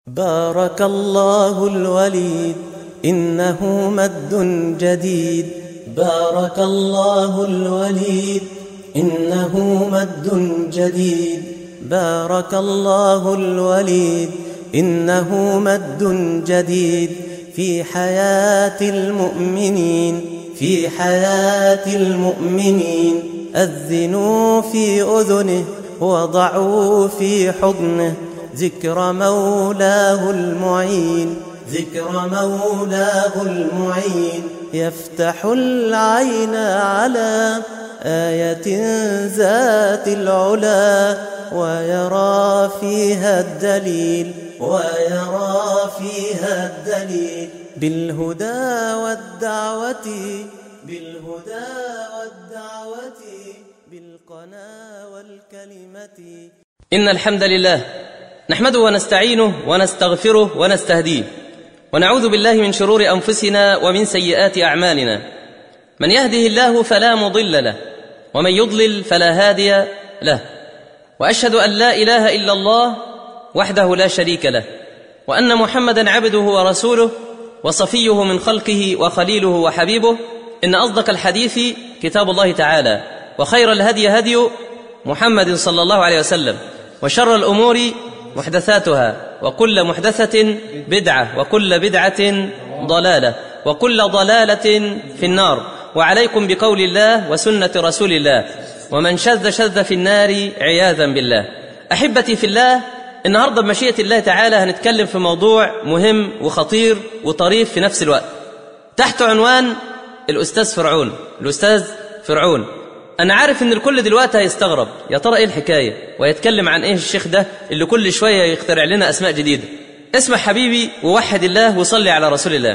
بارك الله الوليد إنه مد جديد بارك الله الوليد إنه مد جديد بارك الله الوليد إنه مد جديد في حياة المؤمنين في حياة المؤمنين أذنوا في أذنه وضعوا في حضنه ذكر مولاه المعين ذكر مولاه المعين يفتح العين على آية ذات العلا ويرى فيها الدليل ويرى فيها الدليل بالهدى والدعوة بالهدى والدعوة بالقنا والكلمة إن الحمد لله نحمده ونستعينه ونستغفره ونستهديه ونعوذ بالله من شرور أنفسنا ومن سيئات أعمالنا من يهده الله فلا مضل له ومن يضلل فلا هادي له وأشهد أن لا إله إلا الله وحده لا شريك له وأن محمدا عبده ورسوله وصفيه من خلقه وخليله وحبيبه إن أصدق الحديث كتاب الله تعالى وخير الهدي هدي محمد صلى الله عليه وسلم وشر الأمور محدثاتها وكل محدثة بدعة وكل بدعة ضلالة وكل ضلالة في النار وعليكم بقول الله وسنة رسول الله ومن شذ شذ في النار عياذا بالله أحبتي في الله النهاردة بمشيئة الله تعالى هنتكلم في موضوع مهم وخطير وطريف في نفس الوقت تحت عنوان الأستاذ فرعون الأستاذ فرعون أنا عارف إن الكل دلوقتي هيستغرب يا ترى إيه الحكاية ويتكلم عن إيه الشيخ ده اللي كل شوية يخترع لنا أسماء جديدة اسمع حبيبي ووحد الله وصلي على رسول الله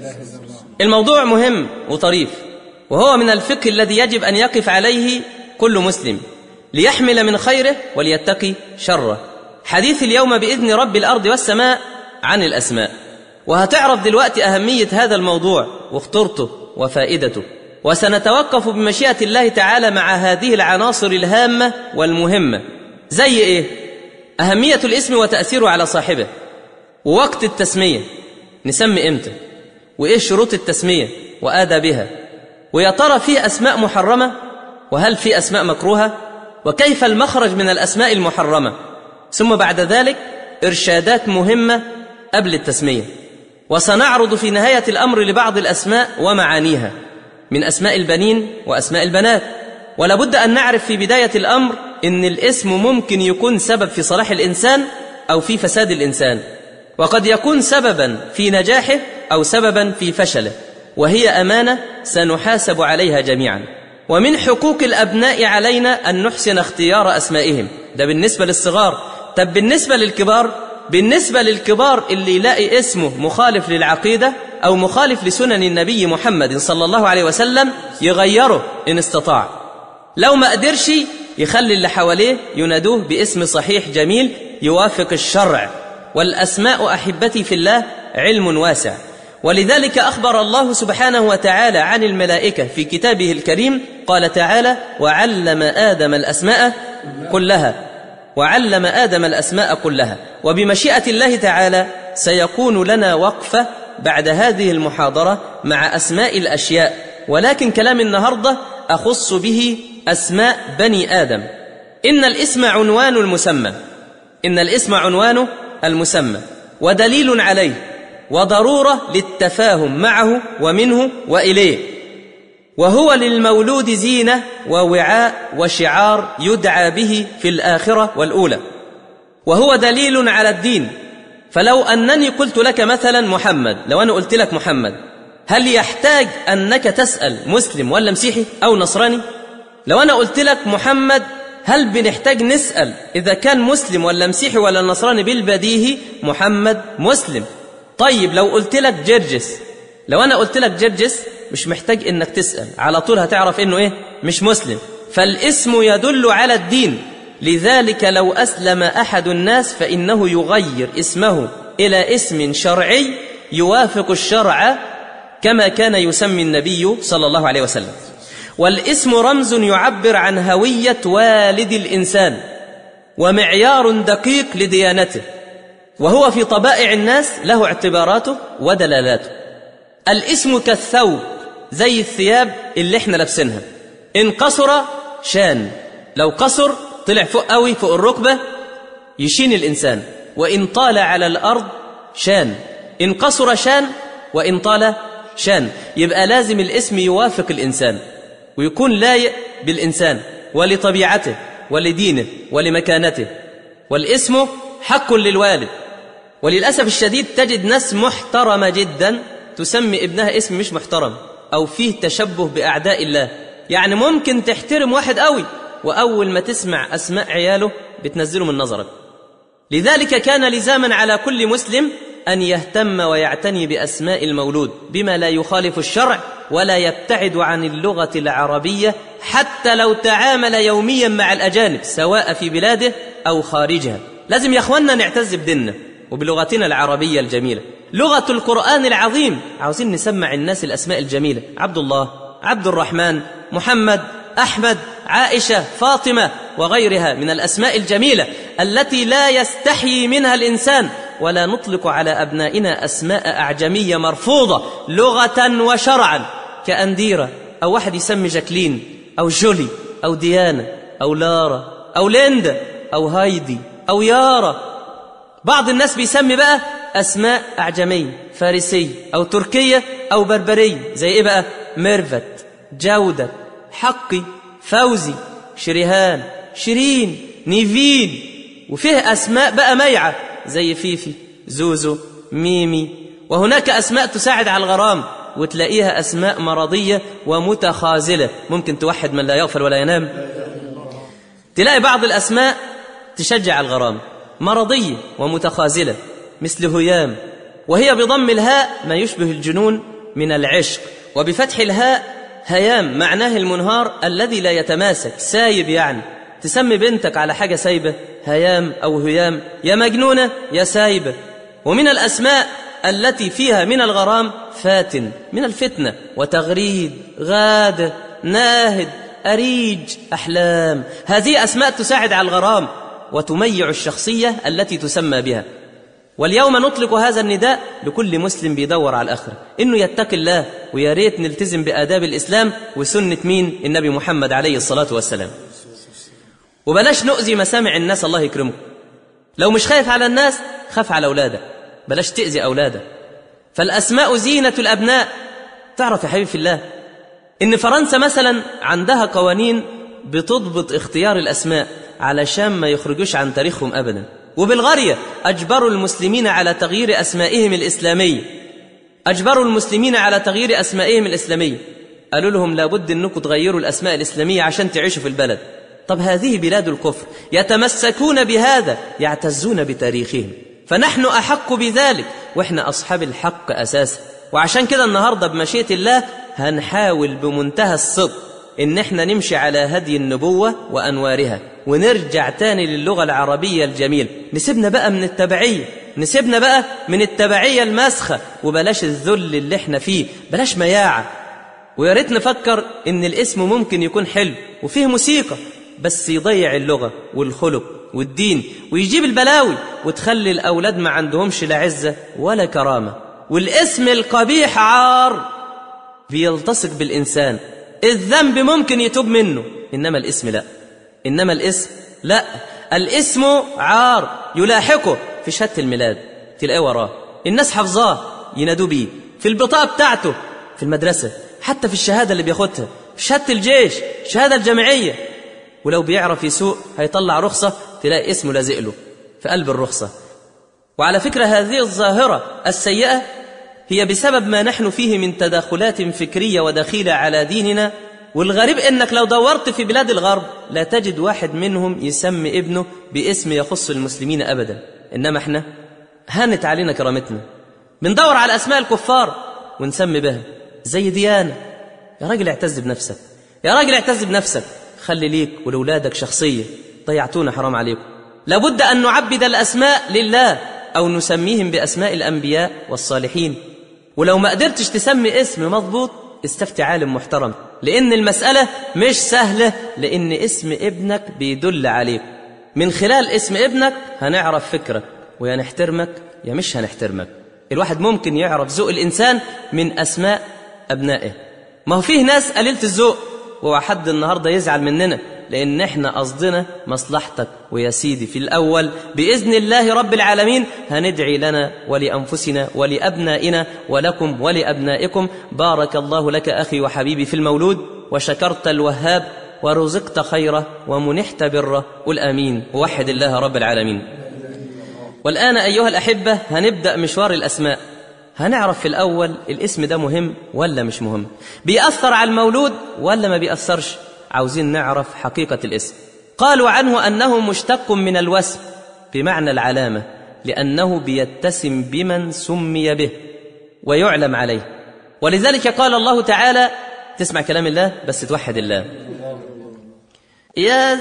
الموضوع مهم وطريف وهو من الفقه الذي يجب أن يقف عليه كل مسلم ليحمل من خيره وليتقي شره حديث اليوم بإذن رب الأرض والسماء عن الأسماء وهتعرف دلوقتي أهمية هذا الموضوع وخطورته وفائدته وسنتوقف بمشيئة الله تعالى مع هذه العناصر الهامة والمهمة زي إيه؟ أهمية الاسم وتأثيره على صاحبه ووقت التسمية نسمي إمتى؟ وإيه شروط التسمية وآدابها ويا ترى في أسماء محرمة وهل في أسماء مكروهة وكيف المخرج من الأسماء المحرمة ثم بعد ذلك إرشادات مهمة قبل التسمية وسنعرض في نهاية الأمر لبعض الأسماء ومعانيها من أسماء البنين وأسماء البنات ولا بد أن نعرف في بداية الأمر إن الاسم ممكن يكون سبب في صلاح الإنسان أو في فساد الإنسان وقد يكون سببا في نجاحه أو سببا في فشله وهي أمانة سنحاسب عليها جميعا ومن حقوق الأبناء علينا أن نحسن اختيار أسمائهم ده بالنسبة للصغار طب بالنسبة للكبار بالنسبة للكبار اللي يلاقي اسمه مخالف للعقيدة أو مخالف لسنن النبي محمد صلى الله عليه وسلم يغيره إن استطاع لو ما قدرش يخلي اللي حواليه ينادوه باسم صحيح جميل يوافق الشرع والأسماء أحبتي في الله علم واسع ولذلك أخبر الله سبحانه وتعالى عن الملائكة في كتابه الكريم قال تعالى وعلم آدم الأسماء كلها وعلم آدم الأسماء كلها وبمشيئة الله تعالى سيكون لنا وقفة بعد هذه المحاضرة مع أسماء الأشياء ولكن كلام النهاردة أخص به أسماء بني آدم إن الاسم عنوان المسمى إن الاسم عنوان المسمى ودليل عليه وضرورة للتفاهم معه ومنه وإليه وهو للمولود زينة ووعاء وشعار يدعى به في الآخرة والأولى وهو دليل على الدين فلو أنني قلت لك مثلا محمد لو أنا قلت لك محمد هل يحتاج أنك تسأل مسلم ولا مسيحي أو نصراني لو أنا قلت لك محمد هل بنحتاج نسأل إذا كان مسلم ولا مسيحي ولا نصراني بالبديهي محمد مسلم طيب لو قلت لك جرجس لو أنا قلت لك جرجس مش محتاج إنك تسأل على طول هتعرف إنه إيه مش مسلم فالاسم يدل على الدين لذلك لو أسلم أحد الناس فإنه يغير اسمه إلى اسم شرعي يوافق الشرع كما كان يسمي النبي صلى الله عليه وسلم والاسم رمز يعبر عن هوية والد الإنسان ومعيار دقيق لديانته وهو في طبائع الناس له اعتباراته ودلالاته الاسم كالثوب زي الثياب اللي احنا لابسينها ان قصر شان لو قصر طلع فوق قوي فوق الركبه يشين الانسان وان طال على الارض شان ان قصر شان وان طال شان يبقى لازم الاسم يوافق الانسان ويكون لايق بالانسان ولطبيعته ولدينه ولمكانته والاسم حق للوالد وللاسف الشديد تجد ناس محترمه جدا تسمي ابنها اسم مش محترم او فيه تشبه باعداء الله يعني ممكن تحترم واحد قوي واول ما تسمع اسماء عياله بتنزله من نظرك لذلك كان لزاما على كل مسلم ان يهتم ويعتني باسماء المولود بما لا يخالف الشرع ولا يبتعد عن اللغه العربيه حتى لو تعامل يوميا مع الاجانب سواء في بلاده او خارجها لازم يا اخوانا نعتز بديننا وبلغتنا العربيه الجميله لغه القران العظيم عاوزين نسمع الناس الاسماء الجميله عبد الله عبد الرحمن محمد احمد عائشه فاطمه وغيرها من الاسماء الجميله التي لا يستحيي منها الانسان ولا نطلق على ابنائنا اسماء اعجميه مرفوضه لغه وشرعا كانديره او واحد يسمي جاكلين او جولي او ديانا او لارا او ليندا او هايدي او يارا بعض الناس بيسمي بقى اسماء اعجميه فارسيه او تركيه او بربريه زي ايه بقى ميرفت جوده حقي فوزي شريهان شيرين نيفين وفيه اسماء بقى ميعه زي فيفي زوزو ميمي وهناك اسماء تساعد على الغرام وتلاقيها اسماء مرضيه ومتخاذله ممكن توحد من لا يغفل ولا ينام تلاقي بعض الاسماء تشجع الغرام مرضيه ومتخاذله مثل هيام وهي بضم الهاء ما يشبه الجنون من العشق وبفتح الهاء هيام معناه المنهار الذي لا يتماسك سايب يعني تسمي بنتك على حاجة سايبة هيام أو هيام يا مجنونة يا سايبة ومن الأسماء التي فيها من الغرام فاتن من الفتنة وتغريد غادة ناهد أريج أحلام هذه أسماء تساعد على الغرام وتميع الشخصية التي تسمى بها واليوم نطلق هذا النداء لكل مسلم بيدور على الآخرة إنه يتقي الله ويا ريت نلتزم بآداب الإسلام وسنة مين النبي محمد عليه الصلاة والسلام وبلاش نؤذي مسامع الناس الله يكرمكم لو مش خايف على الناس خاف على أولادك بلاش تأذي أولادك فالأسماء زينة الأبناء تعرف يا حبيبي في الله إن فرنسا مثلا عندها قوانين بتضبط اختيار الأسماء علشان ما يخرجوش عن تاريخهم أبدا وبلغاريا أجبروا المسلمين على تغيير أسمائهم الإسلامية أجبروا المسلمين على تغيير أسمائهم الإسلامية قالوا لهم لابد أنكم تغيروا الأسماء الإسلامية عشان تعيشوا في البلد طب هذه بلاد الكفر يتمسكون بهذا يعتزون بتاريخهم فنحن أحق بذلك وإحنا أصحاب الحق أساسا وعشان كده النهاردة بمشيئة الله هنحاول بمنتهى الصدق إن إحنا نمشي على هدي النبوة وأنوارها ونرجع تاني للغة العربية الجميلة نسيبنا بقى من التبعية نسيبنا بقى من التبعية الماسخة وبلاش الذل اللي احنا فيه بلاش مياعة ويا ريت نفكر إن الاسم ممكن يكون حلو وفيه موسيقى بس يضيع اللغة والخلق والدين ويجيب البلاوي وتخلي الأولاد ما عندهمش لا عزة ولا كرامة والاسم القبيح عار بيلتصق بالإنسان الذنب ممكن يتوب منه إنما الاسم لا إنما الاسم لا الاسم عار يلاحقه في شهادة الميلاد تلاقيه وراه الناس حافظاه ينادوا بيه في البطاقة بتاعته في المدرسة حتى في الشهادة اللي بياخدها في شهادة الجيش الشهادة الجامعية ولو بيعرف يسوق هيطلع رخصة تلاقي اسمه لازق له في قلب الرخصة وعلى فكرة هذه الظاهرة السيئة هي بسبب ما نحن فيه من تداخلات فكرية ودخيلة على ديننا والغريب انك لو دورت في بلاد الغرب لا تجد واحد منهم يسمي ابنه باسم يخص المسلمين ابدا انما احنا هانت علينا كرامتنا بندور على اسماء الكفار ونسمي بها زي ديانه يا راجل اعتز بنفسك يا راجل اعتز بنفسك خلي ليك ولولادك شخصيه ضيعتونا حرام عليكم لابد ان نعبد الاسماء لله او نسميهم باسماء الانبياء والصالحين ولو ما قدرتش تسمي اسم مضبوط استفتي عالم محترم لأن المسألة مش سهلة لأن اسم ابنك بيدل عليك من خلال اسم ابنك هنعرف فكرك ويا نحترمك يا مش هنحترمك الواحد ممكن يعرف ذوق الإنسان من أسماء أبنائه ما هو فيه ناس قليلة الذوق وهو حد النهاردة يزعل مننا لأن احنا قصدنا مصلحتك ويا سيدي في الأول بإذن الله رب العالمين هندعي لنا ولأنفسنا ولأبنائنا ولكم ولأبنائكم بارك الله لك أخي وحبيبي في المولود وشكرت الوهاب ورزقت خيره ومنحت بره قل آمين ووحد الله رب العالمين والآن أيها الأحبة هنبدأ مشوار الأسماء هنعرف في الأول الاسم ده مهم ولا مش مهم بيأثر على المولود ولا ما بيأثرش عاوزين نعرف حقيقة الاسم قالوا عنه أنه مشتق من الوسم بمعنى العلامة لأنه بيتسم بمن سمي به ويعلم عليه ولذلك قال الله تعالى تسمع كلام الله بس توحد الله يا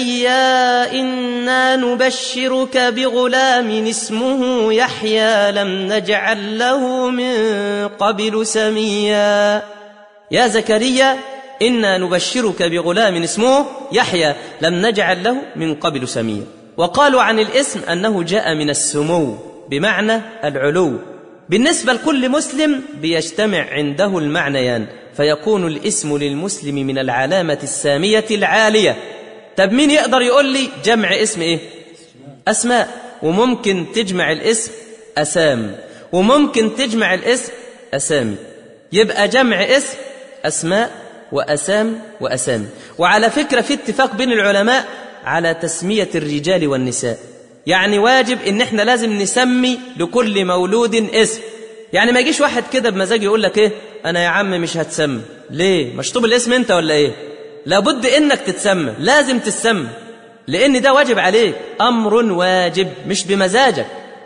زكريا إنا نبشرك بغلام اسمه يحيى لم نجعل له من قبل سميا يا زكريا إنا نبشرك بغلام اسمه يحيى لم نجعل له من قبل سميا وقالوا عن الاسم أنه جاء من السمو بمعنى العلو بالنسبة لكل مسلم بيجتمع عنده المعنيان فيكون الاسم للمسلم من العلامة السامية العالية طب مين يقدر يقول لي جمع اسم ايه أسماء وممكن تجمع الاسم أسام وممكن تجمع الاسم أسامي يبقى جمع اسم أسماء وأسام وأسامي وعلى فكرة في اتفاق بين العلماء على تسمية الرجال والنساء يعني واجب ان احنا لازم نسمي لكل مولود اسم يعني ما يجيش واحد كده بمزاج يقول لك ايه انا يا عم مش هتسمى ليه مشطوب الاسم انت ولا ايه لابد انك تتسمى لازم تتسمى لان ده واجب عليك امر واجب مش بمزاجك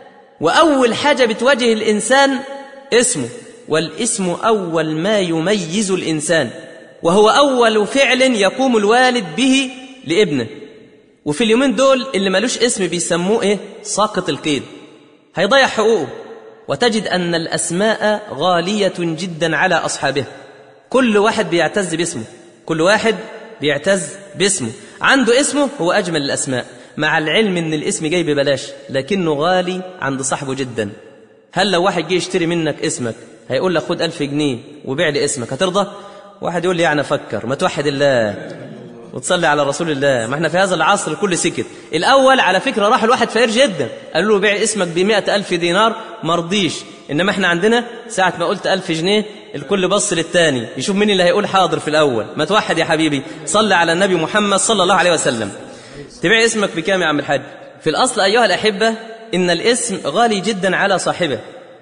واول حاجه بتواجه الانسان اسمه والاسم اول ما يميز الانسان وهو اول فعل يقوم الوالد به لابنه وفي اليومين دول اللي ملوش اسم بيسموه ايه ساقط القيد هيضيع حقوقه وتجد ان الاسماء غاليه جدا على اصحابها كل واحد بيعتز باسمه كل واحد بيعتز باسمه عنده اسمه هو اجمل الاسماء مع العلم ان الاسم جاي ببلاش لكنه غالي عند صاحبه جدا هل لو واحد جه يشتري منك اسمك هيقول لك خد ألف جنيه وبيع لي اسمك هترضى واحد يقول لي يعني فكر ما توحد الله وتصلي على رسول الله ما احنا في هذا العصر الكل سكت الأول على فكرة راح الواحد فقير جدا قالوا له بيع اسمك بمئة ألف دينار مرضيش إنما احنا عندنا ساعة ما قلت ألف جنيه الكل بص للتاني يشوف مين اللي هيقول حاضر في الأول ما توحد يا حبيبي صلي على النبي محمد صلى الله عليه وسلم تبيع اسمك بكام يا عم الحاج في الأصل أيها الأحبة إن الاسم غالي جدا على صاحبه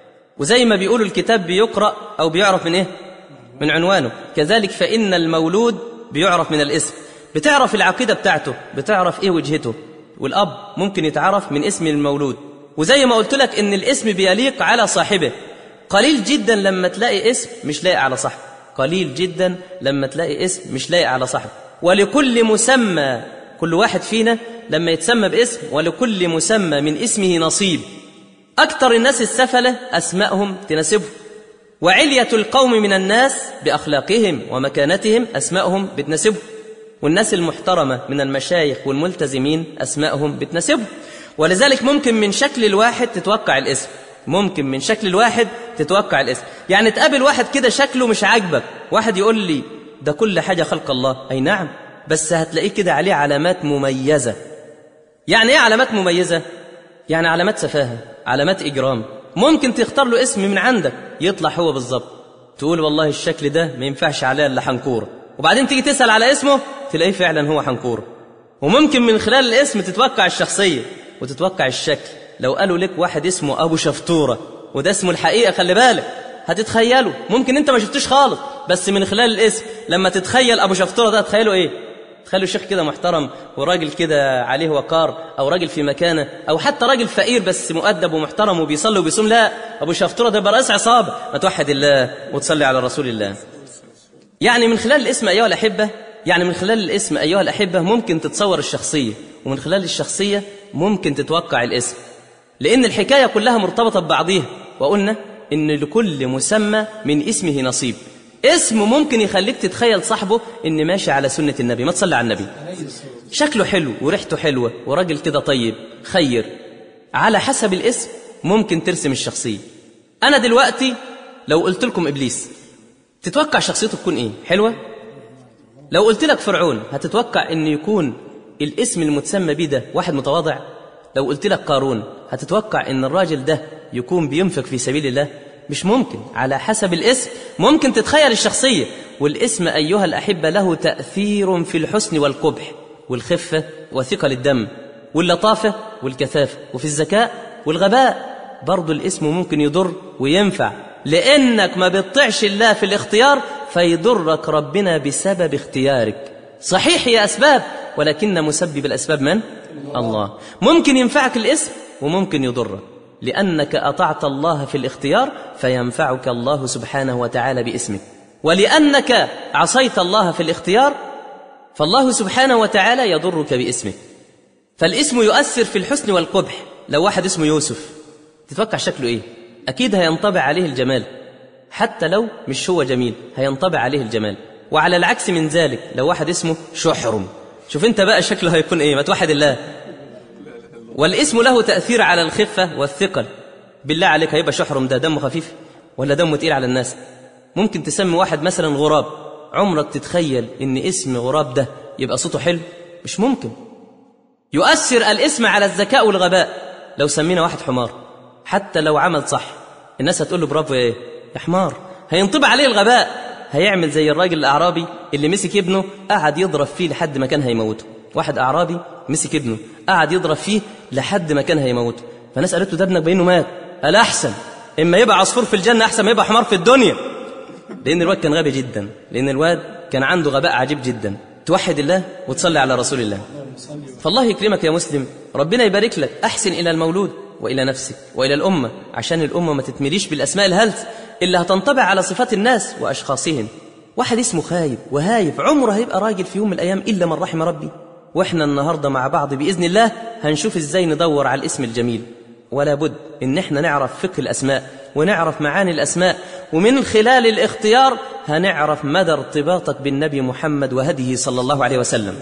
وزي ما بيقولوا الكتاب بيقرأ أو بيعرف من إيه من عنوانه كذلك فإن المولود بيعرف من الاسم بتعرف العقيدة بتاعته بتعرف إيه وجهته والأب ممكن يتعرف من اسم المولود وزي ما قلت لك إن الاسم بيليق على صاحبه قليل جدا لما تلاقي اسم مش لايق على صاحبه قليل جدا لما تلاقي اسم مش لايق على صاحبه ولكل مسمى كل واحد فينا لما يتسمى باسم ولكل مسمى من اسمه نصيب أكثر الناس السفلة أسماءهم تناسبهم وعلية القوم من الناس بأخلاقهم ومكانتهم أسماءهم بتناسبهم والناس المحترمة من المشايخ والملتزمين أسماءهم بتناسبهم ولذلك ممكن من شكل الواحد تتوقع الاسم ممكن من شكل الواحد تتوقع الاسم يعني تقابل واحد كده شكله مش عاجبك واحد يقول لي ده كل حاجة خلق الله أي نعم بس هتلاقيه كده عليه علامات مميزة يعني ايه علامات مميزة يعني علامات سفاهة علامات إجرام ممكن تختار له اسم من عندك يطلع هو بالظبط تقول والله الشكل ده ما ينفعش عليه الا حنكوره وبعدين تيجي تسأل على اسمه تلاقيه فعلا هو حنكوره وممكن من خلال الاسم تتوقع الشخصية وتتوقع الشكل لو قالوا لك واحد اسمه أبو شفتورة وده اسمه الحقيقة خلي بالك هتتخيله ممكن انت ما شفتوش خالص بس من خلال الاسم لما تتخيل أبو شفتورة ده تخيله ايه تخيلوا شيخ كده محترم وراجل كده عليه وقار او راجل في مكانه او حتى راجل فقير بس مؤدب ومحترم وبيصلي وبيصوم لا ابو شفطوره ده يبقى رئيس عصابه ما توحد الله وتصلي على رسول الله يعني من خلال الاسم ايها الاحبه يعني من خلال الاسم ايها الاحبه ممكن تتصور الشخصيه ومن خلال الشخصيه ممكن تتوقع الاسم لان الحكايه كلها مرتبطه ببعضيها وقلنا ان لكل مسمى من اسمه نصيب اسم ممكن يخليك تتخيل صاحبه ان ماشي على سنه النبي ما تصلي على النبي شكله حلو وريحته حلوه وراجل كده طيب خير على حسب الاسم ممكن ترسم الشخصية أنا دلوقتي لو قلت لكم إبليس تتوقع شخصيته تكون إيه حلوة لو قلت لك فرعون هتتوقع أن يكون الاسم المتسمى بيه ده واحد متواضع لو قلت لك قارون هتتوقع أن الراجل ده يكون بينفق في سبيل الله مش ممكن على حسب الاسم ممكن تتخيل الشخصية والاسم أيها الأحبة له تأثير في الحسن والقبح والخفة وثقل الدم واللطافة والكثافة وفي الذكاء والغباء برضو الاسم ممكن يضر وينفع لأنك ما بتطيعش الله في الاختيار فيضرك ربنا بسبب اختيارك صحيح هي أسباب ولكن مسبب الأسباب من؟ الله ممكن ينفعك الاسم وممكن يضرك لأنك أطعت الله في الاختيار فينفعك الله سبحانه وتعالى باسمك ولأنك عصيت الله في الاختيار فالله سبحانه وتعالى يضرك باسمك فالاسم يؤثر في الحسن والقبح لو واحد اسمه يوسف تتوقع شكله ايه اكيد هينطبع عليه الجمال حتى لو مش هو جميل هينطبع عليه الجمال وعلى العكس من ذلك لو واحد اسمه شحرم شوف انت بقى شكله هيكون ايه ما توحد الله والاسم له تأثير على الخفة والثقل بالله عليك هيبقى شحرم ده دمه خفيف ولا دمه تقيل على الناس ممكن تسمي واحد مثلا غراب عمرك تتخيل ان اسم غراب ده يبقى صوته حلو مش ممكن يؤثر الاسم على الذكاء والغباء لو سمينا واحد حمار حتى لو عمل صح الناس هتقول له برافو ايه يا حمار هينطبع عليه الغباء هيعمل زي الراجل الاعرابي اللي مسك ابنه قعد يضرب فيه لحد ما كان هيموته واحد اعرابي مسك ابنه قعد يضرب فيه لحد ما كان هيموته فالناس قالت له ده ابنك بينه مات قال احسن اما يبقى عصفور في الجنه احسن ما يبقى حمار في الدنيا لان الواد كان غبي جدا لان الواد كان عنده غباء عجيب جدا توحد الله وتصلي على رسول الله فالله يكرمك يا مسلم ربنا يبارك لك احسن الى المولود والى نفسك والى الامه عشان الامه ما تتمليش بالاسماء الهلس اللي هتنطبع على صفات الناس واشخاصهم واحد اسمه خايب وهايف عمره هيبقى راجل في يوم من الايام الا من رحم ربي واحنا النهارده مع بعض باذن الله هنشوف ازاي ندور على الاسم الجميل ولا بد ان احنا نعرف فقه الاسماء ونعرف معاني الاسماء ومن خلال الاختيار هنعرف مدى ارتباطك بالنبي محمد وهديه صلى الله عليه وسلم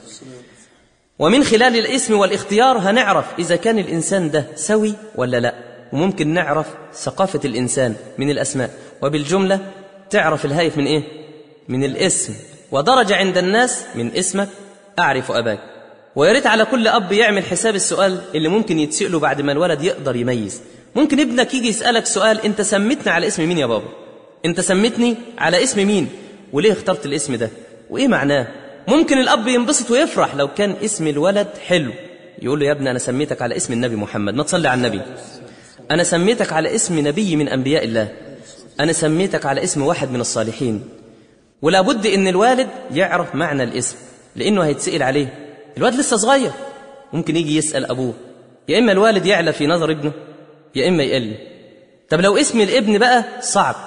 ومن خلال الاسم والاختيار هنعرف اذا كان الانسان ده سوي ولا لا وممكن نعرف ثقافه الانسان من الاسماء وبالجمله تعرف الهايف من ايه من الاسم ودرجه عند الناس من اسمك اعرف اباك ويا ريت على كل اب يعمل حساب السؤال اللي ممكن يتساله بعد ما الولد يقدر يميز ممكن ابنك يجي يسالك سؤال انت سميتني على اسم مين يا بابا انت سميتني على اسم مين وليه اخترت الاسم ده وايه معناه ممكن الاب ينبسط ويفرح لو كان اسم الولد حلو يقول له يا ابني انا سميتك على اسم النبي محمد ما تصلي على النبي انا سميتك على اسم نبي من انبياء الله انا سميتك على اسم واحد من الصالحين ولا بد ان الوالد يعرف معنى الاسم لانه هيتسال عليه الواد لسه صغير ممكن يجي يسال ابوه يا اما الوالد يعلى في نظر ابنه يا اما يقل طب لو اسم الابن بقى صعب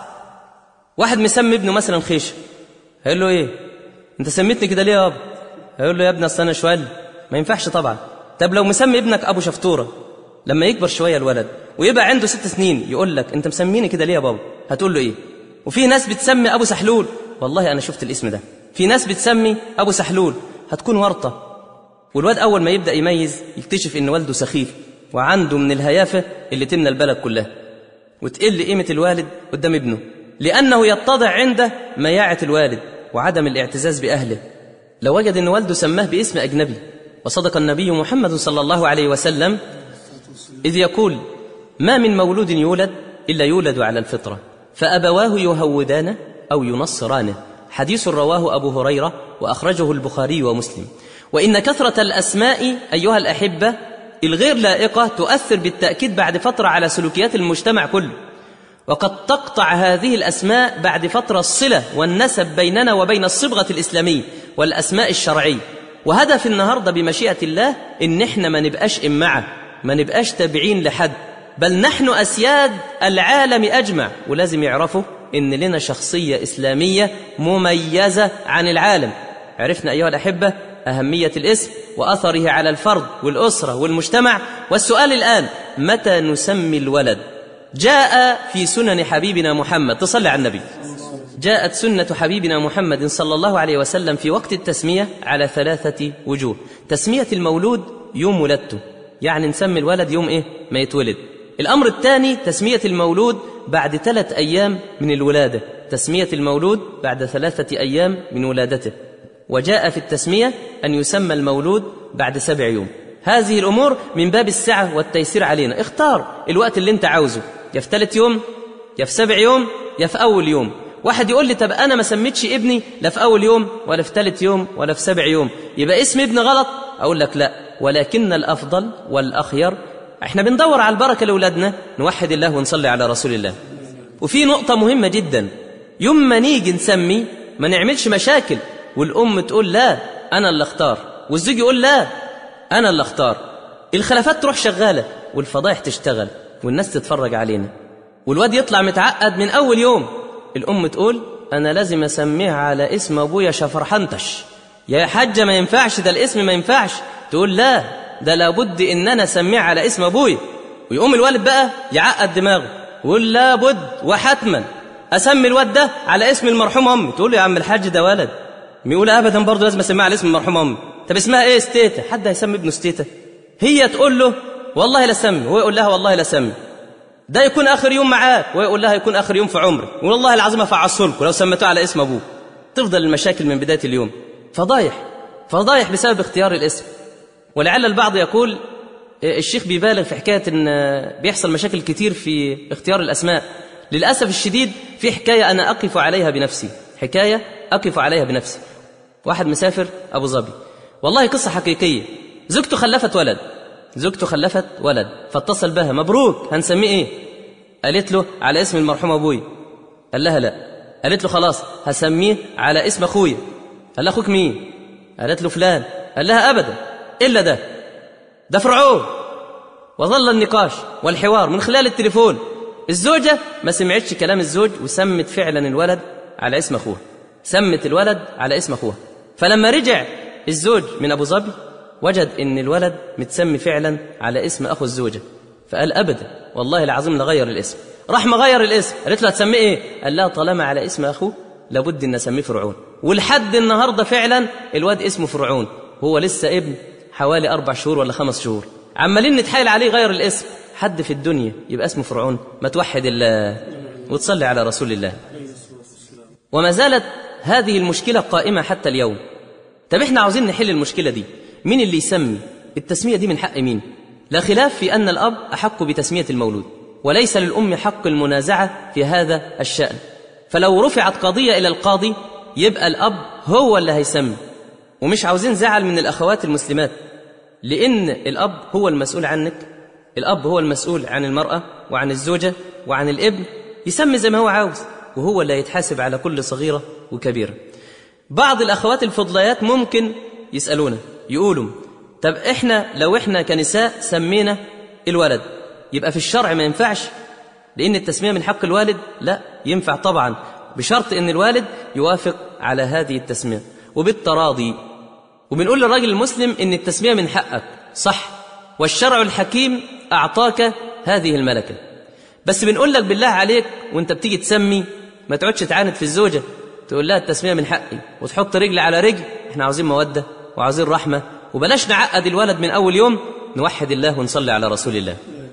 واحد مسمي ابنه مثلا خيشه هيقول له ايه انت سميتني كده ليه يا بابا هيقول له يا ابني اصل انا شوال ما ينفعش طبعا طب لو مسمي ابنك ابو شفطوره لما يكبر شويه الولد ويبقى عنده ست سنين يقول لك انت مسميني كده ليه يا بابا هتقول له ايه وفي ناس بتسمي ابو سحلول والله انا شفت الاسم ده في ناس بتسمي ابو سحلول هتكون ورطه والواد اول ما يبدا يميز يكتشف ان والده سخيف وعنده من الهيافه اللي تمنى البلد كلها وتقل قيمه الوالد قدام ابنه لانه يتضع عنده مياعه الوالد وعدم الاعتزاز باهله لو وجد ان والده سماه باسم اجنبي وصدق النبي محمد صلى الله عليه وسلم اذ يقول ما من مولود يولد الا يولد على الفطره فابواه يهودانه او ينصرانه حديث رواه ابو هريره واخرجه البخاري ومسلم وان كثره الاسماء ايها الاحبه الغير لائقه تؤثر بالتاكيد بعد فتره على سلوكيات المجتمع كله وقد تقطع هذه الاسماء بعد فتره الصله والنسب بيننا وبين الصبغه الاسلاميه والاسماء الشرعيه وهدف النهارده بمشيئه الله ان احنا ما نبقاش امعه ما نبقاش تابعين لحد بل نحن اسياد العالم اجمع ولازم يعرفوا ان لنا شخصيه اسلاميه مميزه عن العالم عرفنا ايها الاحبه اهميه الاسم واثره على الفرد والاسره والمجتمع والسؤال الان متى نسمي الولد جاء في سنن حبيبنا محمد تصلي على النبي جاءت سنه حبيبنا محمد صلى الله عليه وسلم في وقت التسميه على ثلاثه وجوه تسميه المولود يوم ولدته يعني نسمي الولد يوم إيه ما يتولد الأمر الثاني تسمية المولود بعد ثلاث أيام من الولادة تسمية المولود بعد ثلاثة أيام من ولادته وجاء في التسمية أن يسمى المولود بعد سبع يوم هذه الأمور من باب السعة والتيسير علينا اختار الوقت اللي انت عاوزه يا في ثالث يوم يا في سبع يوم يا في أول يوم واحد يقول لي طب أنا ما سميتش ابني لا في أول يوم ولا في ثالث يوم ولا في سبع يوم يبقى اسم ابن غلط أقول لك لا ولكن الأفضل والأخير احنا بندور على البركة لأولادنا نوحد الله ونصلي على رسول الله وفي نقطة مهمة جدا يوم ما نيجي نسمي ما نعملش مشاكل والأم تقول لا أنا اللي اختار والزوج يقول لا أنا اللي اختار الخلافات تروح شغالة والفضايح تشتغل والناس تتفرج علينا والواد يطلع متعقد من أول يوم الأم تقول أنا لازم أسميها على اسم أبويا شفرحنتش يا حاجة ما ينفعش ده الاسم ما ينفعش تقول لا ده لابد إن أنا أسميه على اسم أبويا ويقوم الوالد بقى يعقد دماغه ويقول لابد وحتما أسمي الواد ده على اسم المرحوم أمي تقول له يا عم الحاج ده ولد يقول ابدا برضه لازم اسميها على اسم المرحوم امي طب اسمها ايه ستيتا حد هيسمي ابنه ستيتا هي تقول له والله لا سمي هو يقول لها والله لا سمي ده يكون اخر يوم معاك ويقول لها يكون اخر يوم في عمري والله العظيم افعصلكم لو سميتوه على اسم ابوه تفضل المشاكل من بدايه اليوم فضايح فضايح بسبب اختيار الاسم ولعل البعض يقول الشيخ بيبالغ في حكايه ان بيحصل مشاكل كتير في اختيار الاسماء للاسف الشديد في حكايه انا اقف عليها بنفسي حكايه اقف عليها بنفسي واحد مسافر ابو ظبي والله قصه حقيقيه زوجته خلفت ولد زوجته خلفت ولد فاتصل بها مبروك هنسميه ايه قالت له على اسم المرحوم ابوي قال لها لا قالت له خلاص هسميه على اسم اخويا قال لها اخوك مين قالت له فلان قال لها ابدا الا ده ده فرعون وظل النقاش والحوار من خلال التليفون الزوجة ما سمعتش كلام الزوج وسمت فعلا الولد على اسم أخوها سمت الولد على اسم أخوها فلما رجع الزوج من أبو ظبي وجد إن الولد متسمي فعلا على اسم أخو الزوجة فقال أبدا والله العظيم لغير الاسم راح مغير الاسم قالت له هتسميه ايه قال لها طالما على اسم أخوه لابد ان اسميه فرعون ولحد النهارده فعلا الواد اسمه فرعون هو لسه ابن حوالي اربع شهور ولا خمس شهور عمالين نتحايل عليه غير الاسم حد في الدنيا يبقى اسمه فرعون ما توحد الله وتصلي على رسول الله وما زالت هذه المشكله قائمه حتى اليوم طب احنا عاوزين نحل المشكله دي مين اللي يسمي التسميه دي من حق مين لا خلاف في ان الاب احق بتسميه المولود وليس للام حق المنازعه في هذا الشان فلو رفعت قضيه الى القاضي يبقى الاب هو اللي هيسمي ومش عاوزين زعل من الاخوات المسلمات لان الاب هو المسؤول عنك الاب هو المسؤول عن المراه وعن الزوجه وعن الابن يسمي زي ما هو عاوز وهو اللي هيتحاسب على كل صغيره وكبيره بعض الاخوات الفضليات ممكن يسالونا يقولوا طب احنا لو احنا كنساء سمينا الولد يبقى في الشرع ما ينفعش لان التسميه من حق الوالد لا ينفع طبعا بشرط ان الوالد يوافق على هذه التسميه وبالتراضي وبنقول للراجل المسلم ان التسميه من حقك صح والشرع الحكيم اعطاك هذه الملكه بس بنقول لك بالله عليك وانت بتيجي تسمي ما تقعدش تعاند في الزوجه تقول لها التسميه من حقي وتحط رجل على رجل احنا عاوزين موده وعاوزين رحمه وبلاش نعقد الولد من اول يوم نوحد الله ونصلي على رسول الله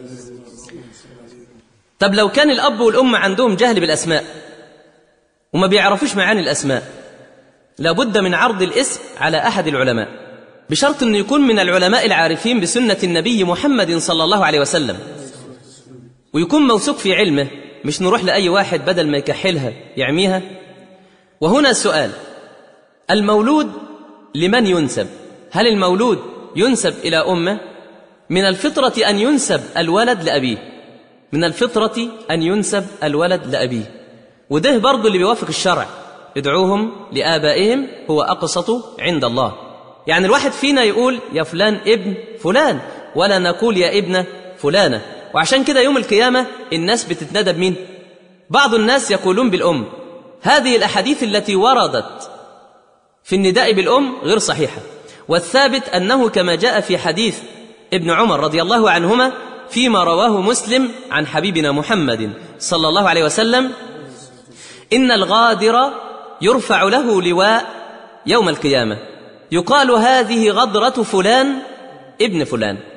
طب لو كان الاب والام عندهم جهل بالاسماء وما بيعرفوش معاني الاسماء لابد من عرض الاسم على احد العلماء بشرط انه يكون من العلماء العارفين بسنه النبي محمد صلى الله عليه وسلم ويكون موثوق في علمه مش نروح لاي واحد بدل ما يكحلها يعميها وهنا سؤال المولود لمن ينسب هل المولود ينسب الى امه من الفطره ان ينسب الولد لابيه من الفطره ان ينسب الولد لابيه وده برضه اللي بيوافق الشرع ادعوهم لآبائهم هو أقسط عند الله يعني الواحد فينا يقول يا فلان ابن فلان ولا نقول يا ابن فلانة وعشان كده يوم القيامة الناس بتتندى بمين بعض الناس يقولون بالأم هذه الأحاديث التي وردت في النداء بالأم غير صحيحة والثابت أنه كما جاء في حديث ابن عمر رضي الله عنهما فيما رواه مسلم عن حبيبنا محمد صلى الله عليه وسلم إن الغادر يرفع له لواء يوم القيامة يقال هذه غدرة فلان ابن فلان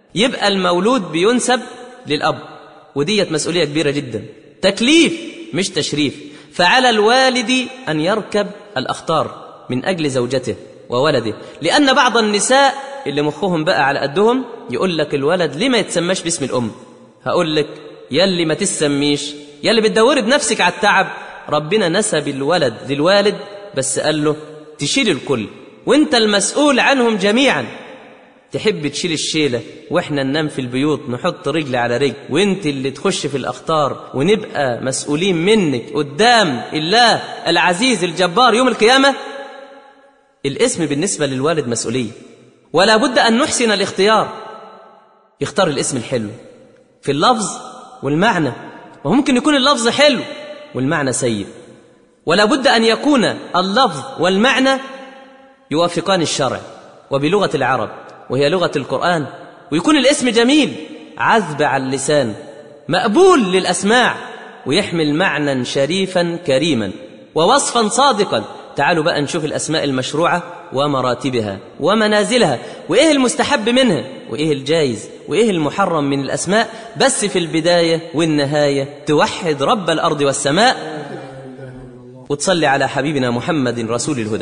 يبقى المولود بينسب للأب وديت مسؤولية كبيرة جدا تكليف مش تشريف فعلى الوالد أن يركب الأخطار من أجل زوجته وولده لأن بعض النساء اللي مخهم بقى على قدهم يقول لك الولد ليه ما يتسماش باسم الأم هقول لك يلي ما تسميش يلي بتدوري بنفسك على التعب ربنا نسب الولد للوالد بس قال له تشيل الكل وانت المسؤول عنهم جميعا تحب تشيل الشيلة واحنا ننام في البيوت نحط رجل على رجل وانت اللي تخش في الأخطار ونبقى مسؤولين منك قدام الله العزيز الجبار يوم القيامة الاسم بالنسبة للوالد مسؤولية ولا بد أن نحسن الاختيار يختار الاسم الحلو في اللفظ والمعنى وممكن يكون اللفظ حلو والمعنى سيء ولا بد أن يكون اللفظ والمعنى يوافقان الشرع وبلغة العرب وهي لغة القرآن ويكون الاسم جميل عذب على اللسان مقبول للأسماع ويحمل معنى شريفا كريما ووصفا صادقا تعالوا بقى نشوف الأسماء المشروعة ومراتبها ومنازلها وإيه المستحب منها وإيه الجايز وإيه المحرم من الأسماء بس في البداية والنهاية توحد رب الأرض والسماء وتصلي على حبيبنا محمد رسول الهدى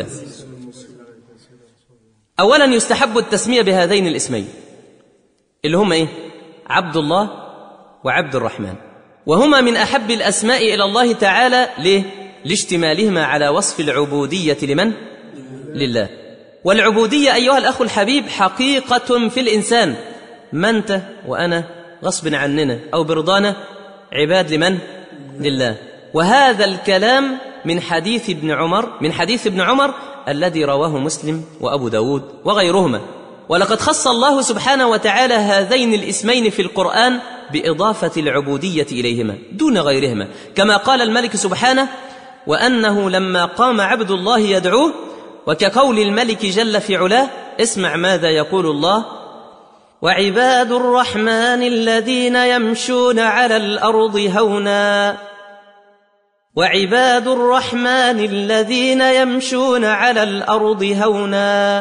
أولا يستحب التسمية بهذين الاسمين اللي هما إيه؟ عبد الله وعبد الرحمن وهما من أحب الأسماء إلى الله تعالى ليه؟ لاشتمالهما على وصف العبودية لمن؟ لله والعبودية أيها الأخ الحبيب حقيقة في الإنسان ما أنت وأنا غصب عننا أو برضانا عباد لمن؟ لله وهذا الكلام من حديث ابن عمر من حديث ابن عمر الذي رواه مسلم وأبو داود وغيرهما ولقد خص الله سبحانه وتعالى هذين الاسمين في القرآن بإضافة العبودية إليهما دون غيرهما كما قال الملك سبحانه وأنه لما قام عبد الله يدعوه وكقول الملك جل في علاه اسمع ماذا يقول الله وعباد الرحمن الذين يمشون على الأرض هونا وعباد الرحمن الذين يمشون على الأرض هونا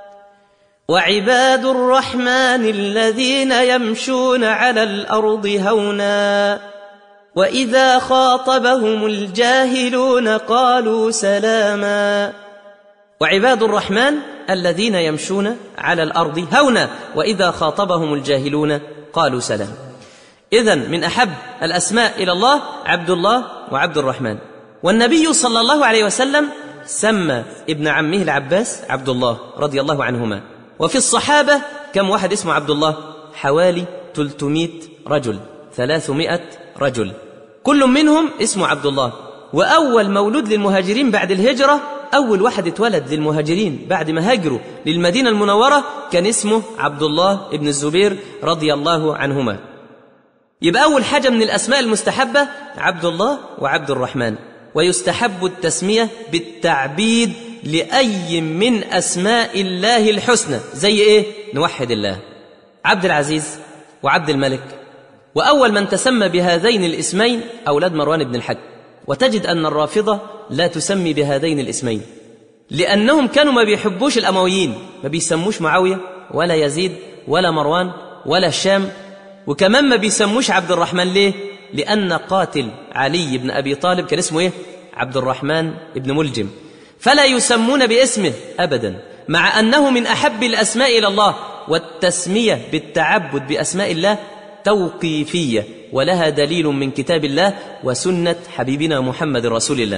وعباد الرحمن الذين يمشون على الأرض هونا وإذا خاطبهم الجاهلون قالوا سلاما وعباد الرحمن الذين يمشون على الأرض هونا وإذا خاطبهم الجاهلون قالوا سلام إذا من أحب الأسماء إلى الله عبد الله وعبد الرحمن والنبي صلى الله عليه وسلم سمى ابن عمه العباس عبد الله رضي الله عنهما وفي الصحابة كم واحد اسمه عبد الله حوالي 300 رجل 300 رجل كل منهم اسمه عبد الله وأول مولود للمهاجرين بعد الهجرة أول واحد اتولد للمهاجرين بعد ما هاجروا للمدينة المنورة كان اسمه عبد الله بن الزبير رضي الله عنهما يبقى أول حاجة من الأسماء المستحبة عبد الله وعبد الرحمن ويستحب التسمية بالتعبيد لأي من أسماء الله الحسنى زي إيه؟ نوحد الله عبد العزيز وعبد الملك وأول من تسمى بهذين الاسمين أولاد مروان بن الحج وتجد أن الرافضة لا تسمي بهذين الاسمين لأنهم كانوا ما بيحبوش الأمويين ما بيسموش معاوية ولا يزيد ولا مروان ولا الشام وكمان ما بيسموش عبد الرحمن ليه لأن قاتل علي بن أبي طالب كان اسمه إيه عبد الرحمن بن ملجم فلا يسمون باسمه أبدا مع أنه من أحب الأسماء إلى الله والتسمية بالتعبد بأسماء الله توقيفية ولها دليل من كتاب الله وسنة حبيبنا محمد رسول الله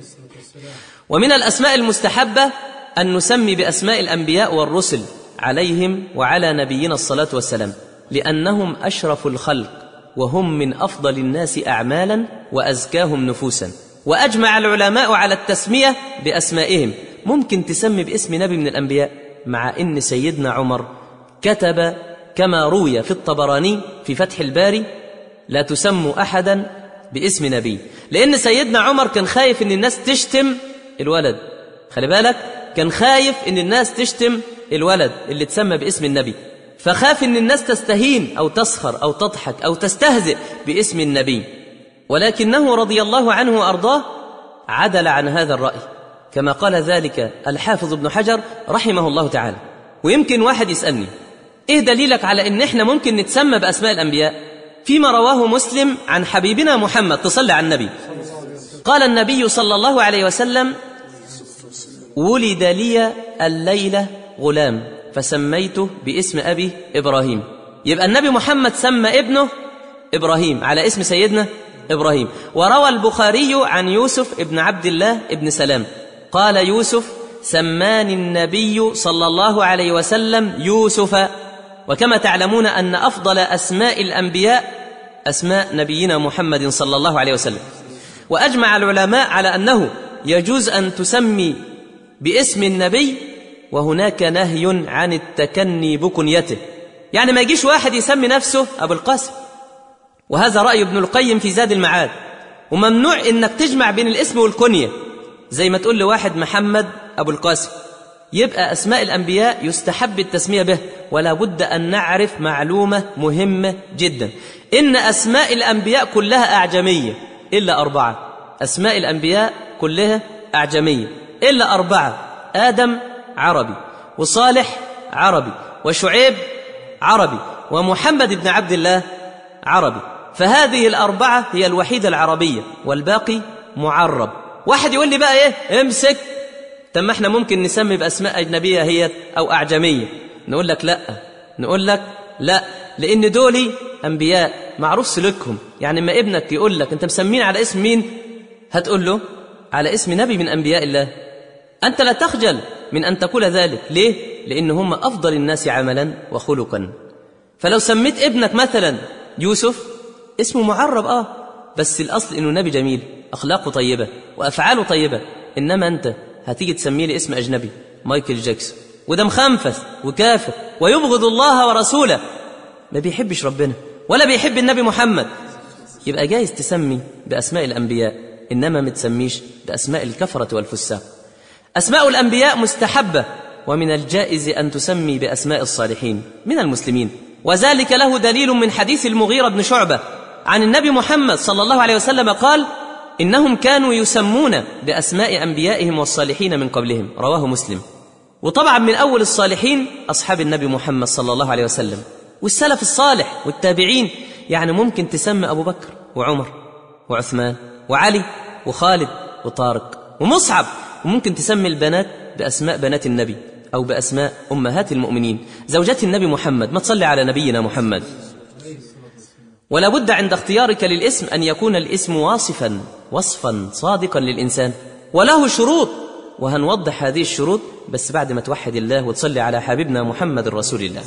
ومن الأسماء المستحبة أن نسمي بأسماء الأنبياء والرسل عليهم وعلى نبينا الصلاة والسلام لأنهم أشرف الخلق وهم من أفضل الناس أعمالا وأزكاهم نفوسا وأجمع العلماء على التسمية بأسمائهم ممكن تسمي باسم نبي من الأنبياء مع إن سيدنا عمر كتب كما روي في الطبراني في فتح الباري لا تسموا أحدا باسم نبي لأن سيدنا عمر كان خايف إن الناس تشتم الولد خلي بالك كان خايف إن الناس تشتم الولد اللي تسمى باسم النبي فخاف ان الناس تستهين او تسخر او تضحك او تستهزئ باسم النبي ولكنه رضي الله عنه وارضاه عدل عن هذا الراي كما قال ذلك الحافظ ابن حجر رحمه الله تعالى ويمكن واحد يسالني ايه دليلك على ان احنا ممكن نتسمى باسماء الانبياء فيما رواه مسلم عن حبيبنا محمد تصلي على النبي قال النبي صلى الله عليه وسلم ولد لي الليله غلام فسميته باسم ابي ابراهيم يبقى النبي محمد سمى ابنه ابراهيم على اسم سيدنا ابراهيم وروى البخاري عن يوسف ابن عبد الله ابن سلام قال يوسف سماني النبي صلى الله عليه وسلم يوسف وكما تعلمون ان افضل اسماء الانبياء اسماء نبينا محمد صلى الله عليه وسلم واجمع العلماء على انه يجوز ان تسمي باسم النبي وهناك نهي عن التكني بكنيته يعني ما يجيش واحد يسمي نفسه ابو القاسم وهذا راي ابن القيم في زاد المعاد وممنوع انك تجمع بين الاسم والكنيه زي ما تقول لواحد محمد ابو القاسم يبقى اسماء الانبياء يستحب التسميه به ولا بد ان نعرف معلومه مهمه جدا ان اسماء الانبياء كلها اعجميه الا اربعه اسماء الانبياء كلها اعجميه الا اربعه ادم عربي وصالح عربي وشعيب عربي ومحمد بن عبد الله عربي فهذه الاربعه هي الوحيده العربيه والباقي معرب واحد يقول لي بقى ايه امسك طب ما احنا ممكن نسمي باسماء اجنبيه هي او اعجميه نقول لك لا نقول لك لا لان دولي انبياء معروف سلوكهم يعني ما ابنك يقول لك انت مسمين على اسم مين هتقول له على اسم نبي من انبياء الله انت لا تخجل من ان تقول ذلك ليه لان هم افضل الناس عملا وخلقا فلو سميت ابنك مثلا يوسف اسمه معرب اه بس الاصل انه نبي جميل اخلاقه طيبه وافعاله طيبه انما انت هتيجي تسميه لي اسم اجنبي مايكل جاكسون وده مخنفس وكافر ويبغض الله ورسوله ما بيحبش ربنا ولا بيحب النبي محمد يبقى جايز تسمي باسماء الانبياء انما ما تسميش باسماء الكفره والفساق اسماء الانبياء مستحبه ومن الجائز ان تسمي باسماء الصالحين من المسلمين وذلك له دليل من حديث المغيرة بن شعبة عن النبي محمد صلى الله عليه وسلم قال إنهم كانوا يسمون بأسماء أنبيائهم والصالحين من قبلهم رواه مسلم وطبعا من أول الصالحين أصحاب النبي محمد صلى الله عليه وسلم والسلف الصالح والتابعين يعني ممكن تسمي أبو بكر وعمر وعثمان وعلي وخالد وطارق ومصعب وممكن تسمي البنات بأسماء بنات النبي أو بأسماء أمهات المؤمنين زوجات النبي محمد ما تصلي على نبينا محمد ولا بد عند اختيارك للاسم أن يكون الاسم واصفا وصفا صادقا للإنسان وله شروط وهنوضح هذه الشروط بس بعد ما توحد الله وتصلي على حبيبنا محمد رسول الله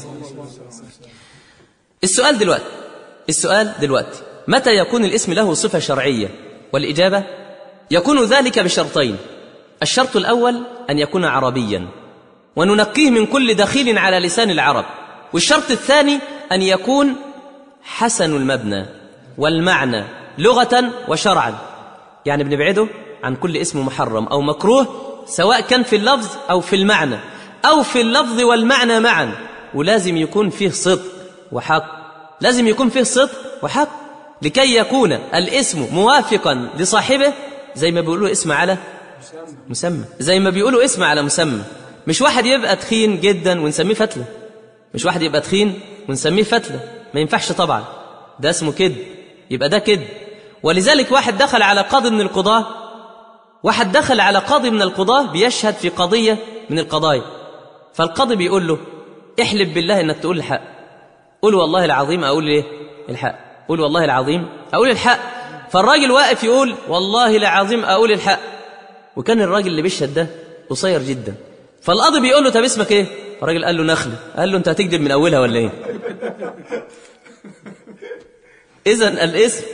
السؤال دلوقتي السؤال دلوقتي متى يكون الاسم له صفة شرعية والإجابة يكون ذلك بشرطين الشرط الأول أن يكون عربيا وننقيه من كل دخيل على لسان العرب والشرط الثاني أن يكون حسن المبنى والمعنى لغة وشرعا يعني بنبعده عن كل اسم محرم أو مكروه سواء كان في اللفظ أو في المعنى أو في اللفظ والمعنى معا ولازم يكون فيه صدق وحق لازم يكون فيه صدق وحق لكي يكون الاسم موافقا لصاحبه زي ما بيقولوا اسم على مسمى زي ما بيقولوا اسم على مسمى مش واحد يبقى تخين جدا ونسميه فتلة مش واحد يبقى تخين ونسميه فتلة ما ينفعش طبعا ده اسمه كد يبقى ده كد ولذلك واحد دخل على قاضي من القضاة واحد دخل على قاضي من القضاة بيشهد في قضية من القضايا فالقاضي بيقول له احلف بالله انك تقول الحق قول والله العظيم اقول ايه الحق قول والله العظيم اقول الحق فالراجل واقف يقول والله العظيم اقول الحق وكان الراجل اللي بيشهد ده قصير جدا فالقاضي بيقول له طب اسمك ايه الراجل قال له نخله قال له انت هتكذب من اولها ولا ايه اذا الاسم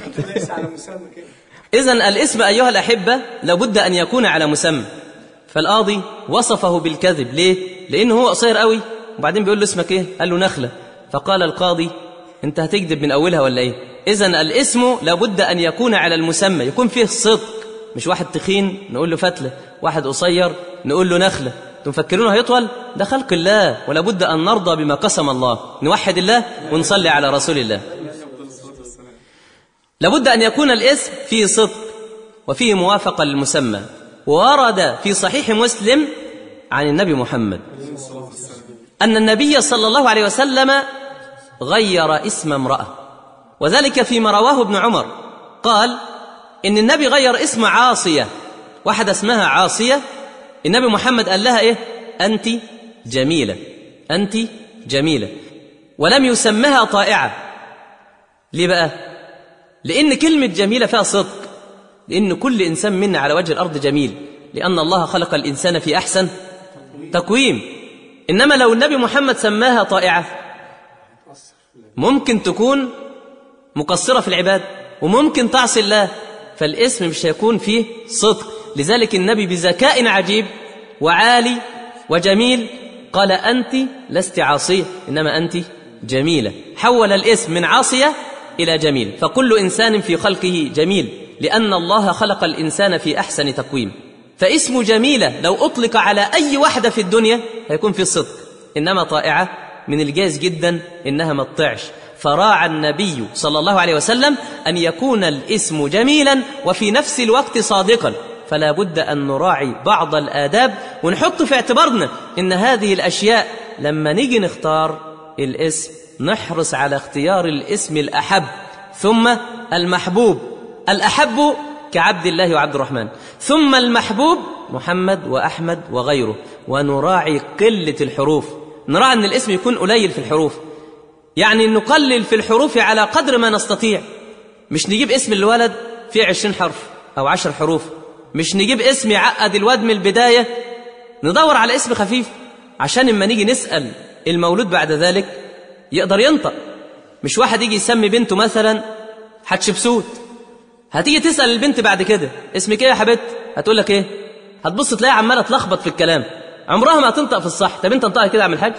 اذا الاسم ايها الاحبه لابد ان يكون على مسمى فالقاضي وصفه بالكذب ليه لانه هو قصير قوي وبعدين بيقول له اسمك ايه قال له نخله فقال القاضي انت هتكذب من اولها ولا ايه اذا الاسم لابد ان يكون على المسمى يكون فيه صدق مش واحد تخين نقول له فتله واحد قصير نقول له نخله تفكرونه هيطول ده خلق الله ولا بد ان نرضى بما قسم الله نوحد الله ونصلي على رسول الله لابد ان يكون الاسم فيه صدق وفيه موافقه للمسمى ورد في صحيح مسلم عن النبي محمد أن النبي صلى الله عليه وسلم غير اسم امرأة وذلك فيما رواه ابن عمر قال إن النبي غير اسم عاصية واحدة اسمها عاصية النبي محمد قال لها إيه أنت جميلة أنت جميلة ولم يسمها طائعة ليه بقى لأن كلمة جميلة فيها صدق لأن كل إنسان منا على وجه الأرض جميل لأن الله خلق الإنسان في أحسن تقويم إنما لو النبي محمد سماها طائعة ممكن تكون مقصرة في العباد وممكن تعصي الله فالاسم مش هيكون فيه صدق لذلك النبي بذكاء عجيب وعالي وجميل قال أنت لست عاصية إنما أنت جميلة حول الاسم من عاصية إلى جميل فكل إنسان في خلقه جميل لأن الله خلق الإنسان في أحسن تقويم فاسم جميلة لو أطلق على أي واحدة في الدنيا هيكون في صدق إنما طائعة من الجائز جدا إنها ما تطيعش فراعى النبي صلى الله عليه وسلم أن يكون الاسم جميلا وفي نفس الوقت صادقا فلا بد أن نراعي بعض الآداب ونحط في اعتبارنا إن هذه الأشياء لما نيجي نختار الاسم نحرص على اختيار الاسم الأحب ثم المحبوب الأحب كعبد الله وعبد الرحمن ثم المحبوب محمد وأحمد وغيره ونراعي قلة الحروف نراعي أن الاسم يكون قليل في الحروف يعني نقلل في الحروف على قدر ما نستطيع مش نجيب اسم الولد فيه عشرين حرف أو عشر حروف مش نجيب اسم يعقد الواد من البداية ندور على اسم خفيف عشان اما نيجي نسأل المولود بعد ذلك يقدر ينطق مش واحد يجي يسمي بنته مثلا حتشبسوت هتيجي تسأل البنت بعد كده اسمك ايه يا حبيبتي هتقول لك ايه هتبص تلاقيها عماله تلخبط في الكلام عمرها ما هتنطق في الصح طب انت انطقها كده اعمل حاجه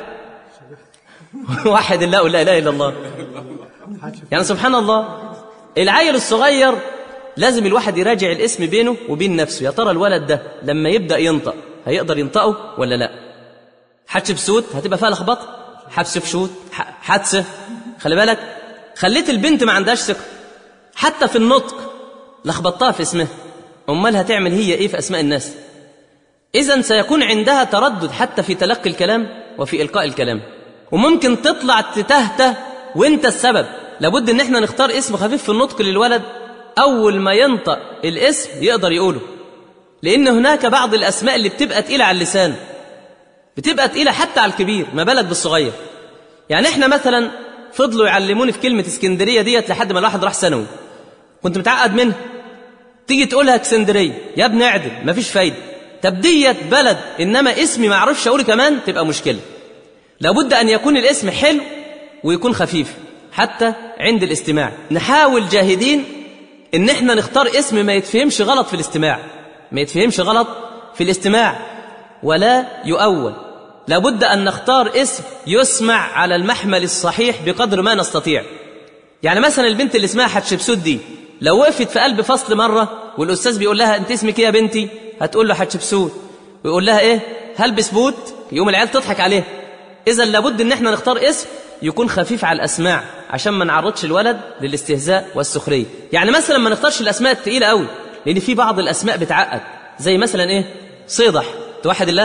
واحد الله لا اله الا الله يعني سبحان الله العيل الصغير لازم الواحد يراجع الاسم بينه وبين نفسه يا ترى الولد ده لما يبدا ينطق هيقدر ينطقه ولا لا حتشبسوت هتبقى فيها لخبطه حبسفشوت حادثه خلي بالك خليت البنت ما عندهاش ثقه حتى في النطق لخبطتها في اسمها امال هتعمل هي ايه في اسماء الناس اذا سيكون عندها تردد حتى في تلقي الكلام وفي القاء الكلام وممكن تطلع تتهته وانت السبب لابد ان احنا نختار اسم خفيف في النطق للولد اول ما ينطق الاسم يقدر يقوله لان هناك بعض الاسماء اللي بتبقى تقيله على اللسان بتبقى تقيله حتى على الكبير ما بالك بالصغير يعني احنا مثلا فضلوا يعلموني في كلمه اسكندريه ديت لحد ما الواحد راح ثانوي كنت متعقد منها تيجي تقولها اسكندريه يا ابني اعدل مفيش فايده طب ديت بلد انما اسمي ما اعرفش اقوله كمان تبقى مشكله لابد ان يكون الاسم حلو ويكون خفيف حتى عند الاستماع نحاول جاهدين ان احنا نختار اسم ما يتفهمش غلط في الاستماع ما يتفهمش غلط في الاستماع ولا يؤول لابد ان نختار اسم يسمع على المحمل الصحيح بقدر ما نستطيع يعني مثلا البنت اللي اسمها حتشبسوت دي لو وقفت في قلب فصل مره والاستاذ بيقول لها انت اسمك ايه يا بنتي هتقول له حتشبسوت ويقول لها ايه هلبس بوت يوم العيال تضحك عليه اذا لابد ان احنا نختار اسم يكون خفيف على الاسماع عشان ما نعرضش الولد للاستهزاء والسخريه يعني مثلا ما نختارش الاسماء الثقيله قوي لان في بعض الاسماء بتعقد زي مثلا ايه صيدح توحد الله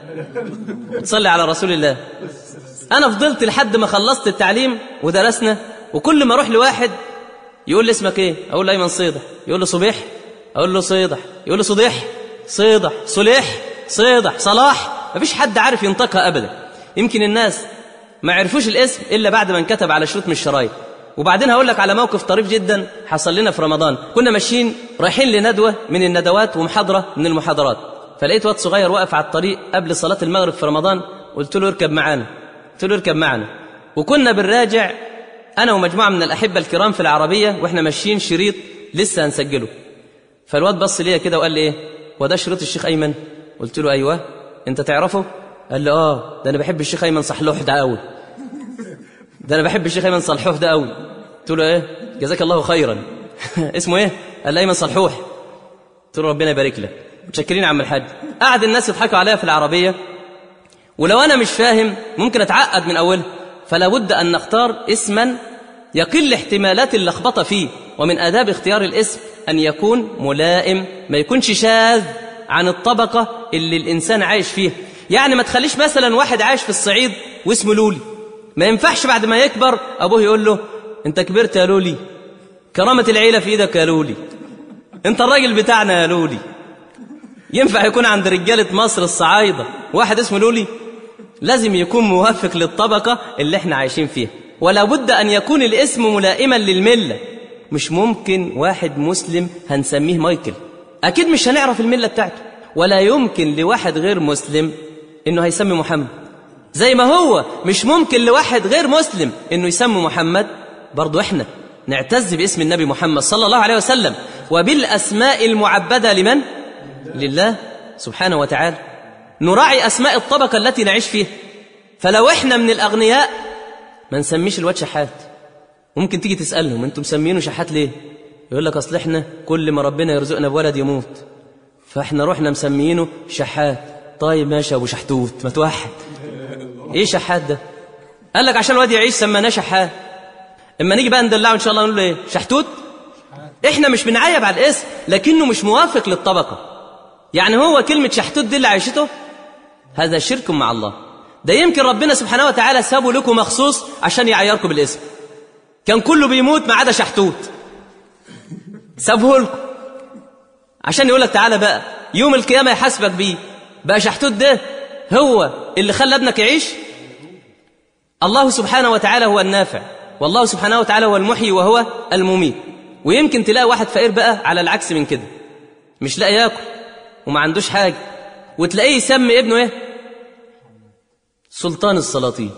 تصلي على رسول الله انا فضلت لحد ما خلصت التعليم ودرسنا وكل ما اروح لواحد يقول لي اسمك ايه اقول له ايمن صيدح يقول له صبيح اقول له صيدح يقول له صديح صيدح صليح صيدح صلاح مفيش حد عارف ينطقها ابدا يمكن الناس ما عرفوش الاسم الا بعد ما انكتب على شريط من الشرايط وبعدين هقول لك على موقف طريف جدا حصل لنا في رمضان كنا ماشيين رايحين لندوه من الندوات ومحاضره من المحاضرات فلقيت واد صغير واقف على الطريق قبل صلاه المغرب في رمضان قلت له اركب معانا قلت له اركب معانا وكنا بنراجع انا ومجموعه من الاحبه الكرام في العربيه واحنا ماشيين شريط لسه هنسجله فالواد بص ليا كده وقال لي ايه وده شريط الشيخ ايمن قلت له ايوه انت تعرفه قال لي اه ده انا بحب الشيخ ايمن صحلوح ده قوي ده انا بحب الشيخ ايمن صلحوح ده قوي قلت له ايه جزاك الله خيرا اسمه ايه قال لي ايمن صلحوح قلت له ربنا يبارك لك متشكرين يا عم الحاج قعد الناس يضحكوا عليا في العربيه ولو انا مش فاهم ممكن اتعقد من اولها فلا بد ان نختار اسما يقل احتمالات اللخبطه فيه ومن آداب اختيار الاسم أن يكون ملائم ما يكونش شاذ عن الطبقة اللي الإنسان عايش فيها يعني ما تخليش مثلا واحد عايش في الصعيد واسمه لولي ما ينفعش بعد ما يكبر ابوه يقول له انت كبرت يا لولي كرامه العيله في ايدك يا لولي انت الراجل بتاعنا يا لولي ينفع يكون عند رجاله مصر الصعايده واحد اسمه لولي لازم يكون موافق للطبقه اللي احنا عايشين فيها ولا بد ان يكون الاسم ملائما للمله مش ممكن واحد مسلم هنسميه مايكل اكيد مش هنعرف المله بتاعته ولا يمكن لواحد غير مسلم انه هيسمي محمد زي ما هو مش ممكن لواحد غير مسلم انه يسمي محمد برضو احنا نعتز باسم النبي محمد صلى الله عليه وسلم وبالاسماء المعبده لمن لله سبحانه وتعالى نراعي اسماء الطبقه التي نعيش فيها فلو احنا من الاغنياء ما نسميش الواد شحات ممكن تيجي تسالهم انتم مسمينه شحات ليه يقول لك اصل احنا كل ما ربنا يرزقنا بولد يموت فاحنا رحنا مسميينه شحات طيب ماشي يا ابو شحتوت ما توحد ايه شحات ده قال لك عشان الواد يعيش سميناه شحات اما نيجي بقى ندلعه ان شاء الله نقول له ايه شحتوت احنا مش بنعيب على الاسم لكنه مش موافق للطبقه يعني هو كلمه شحتوت دي اللي عيشته هذا شرك مع الله ده يمكن ربنا سبحانه وتعالى سابه لكم مخصوص عشان يعيركم بالاسم كان كله بيموت ما عدا شحتوت سابه لكم عشان يقول لك تعالى بقى يوم القيامه يحاسبك بيه بقى شحتوت ده هو اللي خلى ابنك يعيش الله سبحانه وتعالى هو النافع والله سبحانه وتعالى هو المحيي وهو المميت ويمكن تلاقي واحد فقير بقى على العكس من كده مش لاقي ياكل وما عندوش حاجه وتلاقيه يسمي ابنه ايه سلطان السلاطين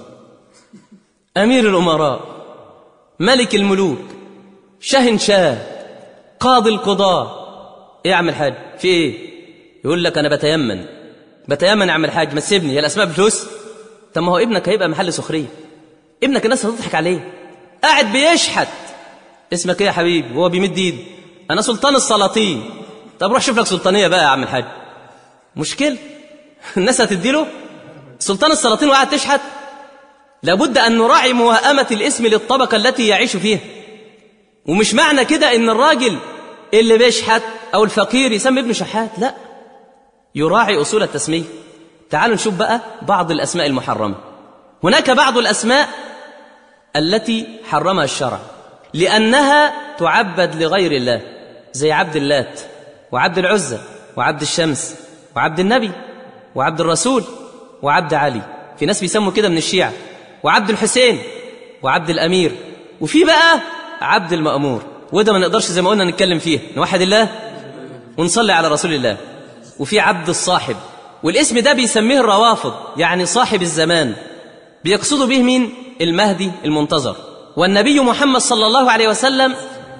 امير الامراء ملك الملوك شهن شاه قاضي القضاه ايه يا عم الحاج في ايه يقول لك انا بتيمن بتيمن يا عم الحاج ما تسيبني هي الاسماء بفلوس طب ما هو ابنك هيبقى محل سخريه ابنك الناس هتضحك عليه قاعد بيشحت اسمك ايه يا حبيبي وهو بيمد ايده انا سلطان السلاطين طب روح شوف لك سلطانيه بقى يا عم الحاج مشكله الناس هتديله سلطان السلاطين وقاعد تشحت لابد ان نراعي موائمه الاسم للطبقه التي يعيش فيها ومش معنى كده ان الراجل اللي بيشحت او الفقير يسمي ابنه شحات لا يراعي اصول التسميه تعالوا نشوف بقى بعض الاسماء المحرمه هناك بعض الاسماء التي حرمها الشرع لانها تعبد لغير الله زي عبد اللات وعبد العزى وعبد الشمس وعبد النبي وعبد الرسول وعبد علي في ناس بيسموا كده من الشيعة وعبد الحسين وعبد الأمير وفي بقى عبد المأمور وده ما نقدرش زي ما قلنا نتكلم فيه نوحد الله ونصلي على رسول الله وفي عبد الصاحب والاسم ده بيسميه الروافض يعني صاحب الزمان بيقصدوا به مين المهدي المنتظر والنبي محمد صلى الله عليه وسلم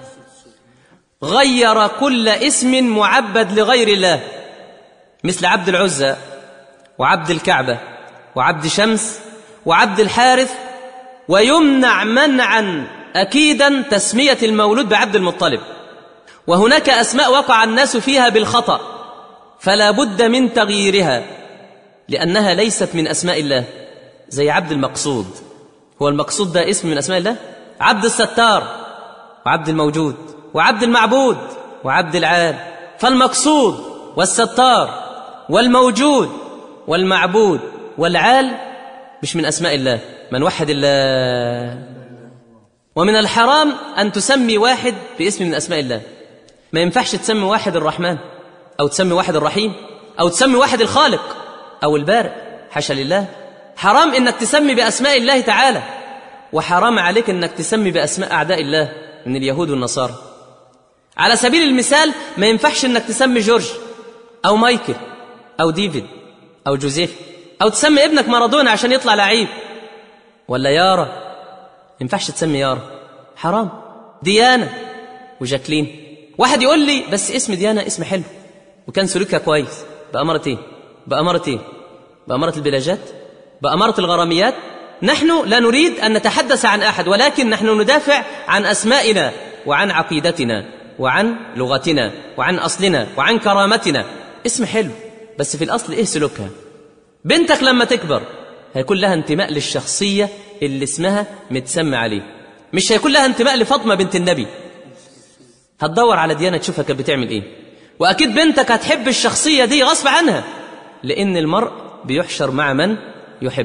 غير كل اسم معبد لغير الله مثل عبد العزى وعبد الكعبة وعبد شمس وعبد الحارث ويمنع منعا أكيدا تسمية المولود بعبد المطلب وهناك أسماء وقع الناس فيها بالخطأ فلا بد من تغييرها لأنها ليست من أسماء الله زي عبد المقصود هو المقصود ده اسم من أسماء الله عبد الستار وعبد الموجود وعبد المعبود وعبد العال فالمقصود والستار والموجود والمعبود والعال مش من اسماء الله من وحد الله ومن الحرام ان تسمي واحد باسم من اسماء الله ما ينفعش تسمي واحد الرحمن او تسمي واحد الرحيم او تسمي واحد الخالق او البارئ حاشا لله حرام انك تسمي باسماء الله تعالى وحرام عليك انك تسمي باسماء اعداء الله من اليهود والنصارى على سبيل المثال ما ينفعش انك تسمي جورج او مايكل او ديفيد او جوزيف او تسمي ابنك مارادونا عشان يطلع لعيب ولا يارا ما ينفعش تسمي يارا حرام ديانا وجاكلين واحد يقول لي بس اسم ديانا اسم حلو وكان سلوكها كويس بأمارة ايه بأمارة ايه بأمارة البلاجات بأمارة الغراميات نحن لا نريد أن نتحدث عن أحد ولكن نحن ندافع عن أسمائنا وعن عقيدتنا وعن لغتنا وعن أصلنا وعن كرامتنا اسم حلو بس في الأصل إيه سلوكها بنتك لما تكبر هيكون لها انتماء للشخصية اللي اسمها متسمى عليه مش هيكون لها انتماء لفاطمة بنت النبي هتدور على ديانة تشوفها كانت بتعمل ايه وأكيد بنتك هتحب الشخصية دي غصب عنها لأن المرء بيحشر مع من يحب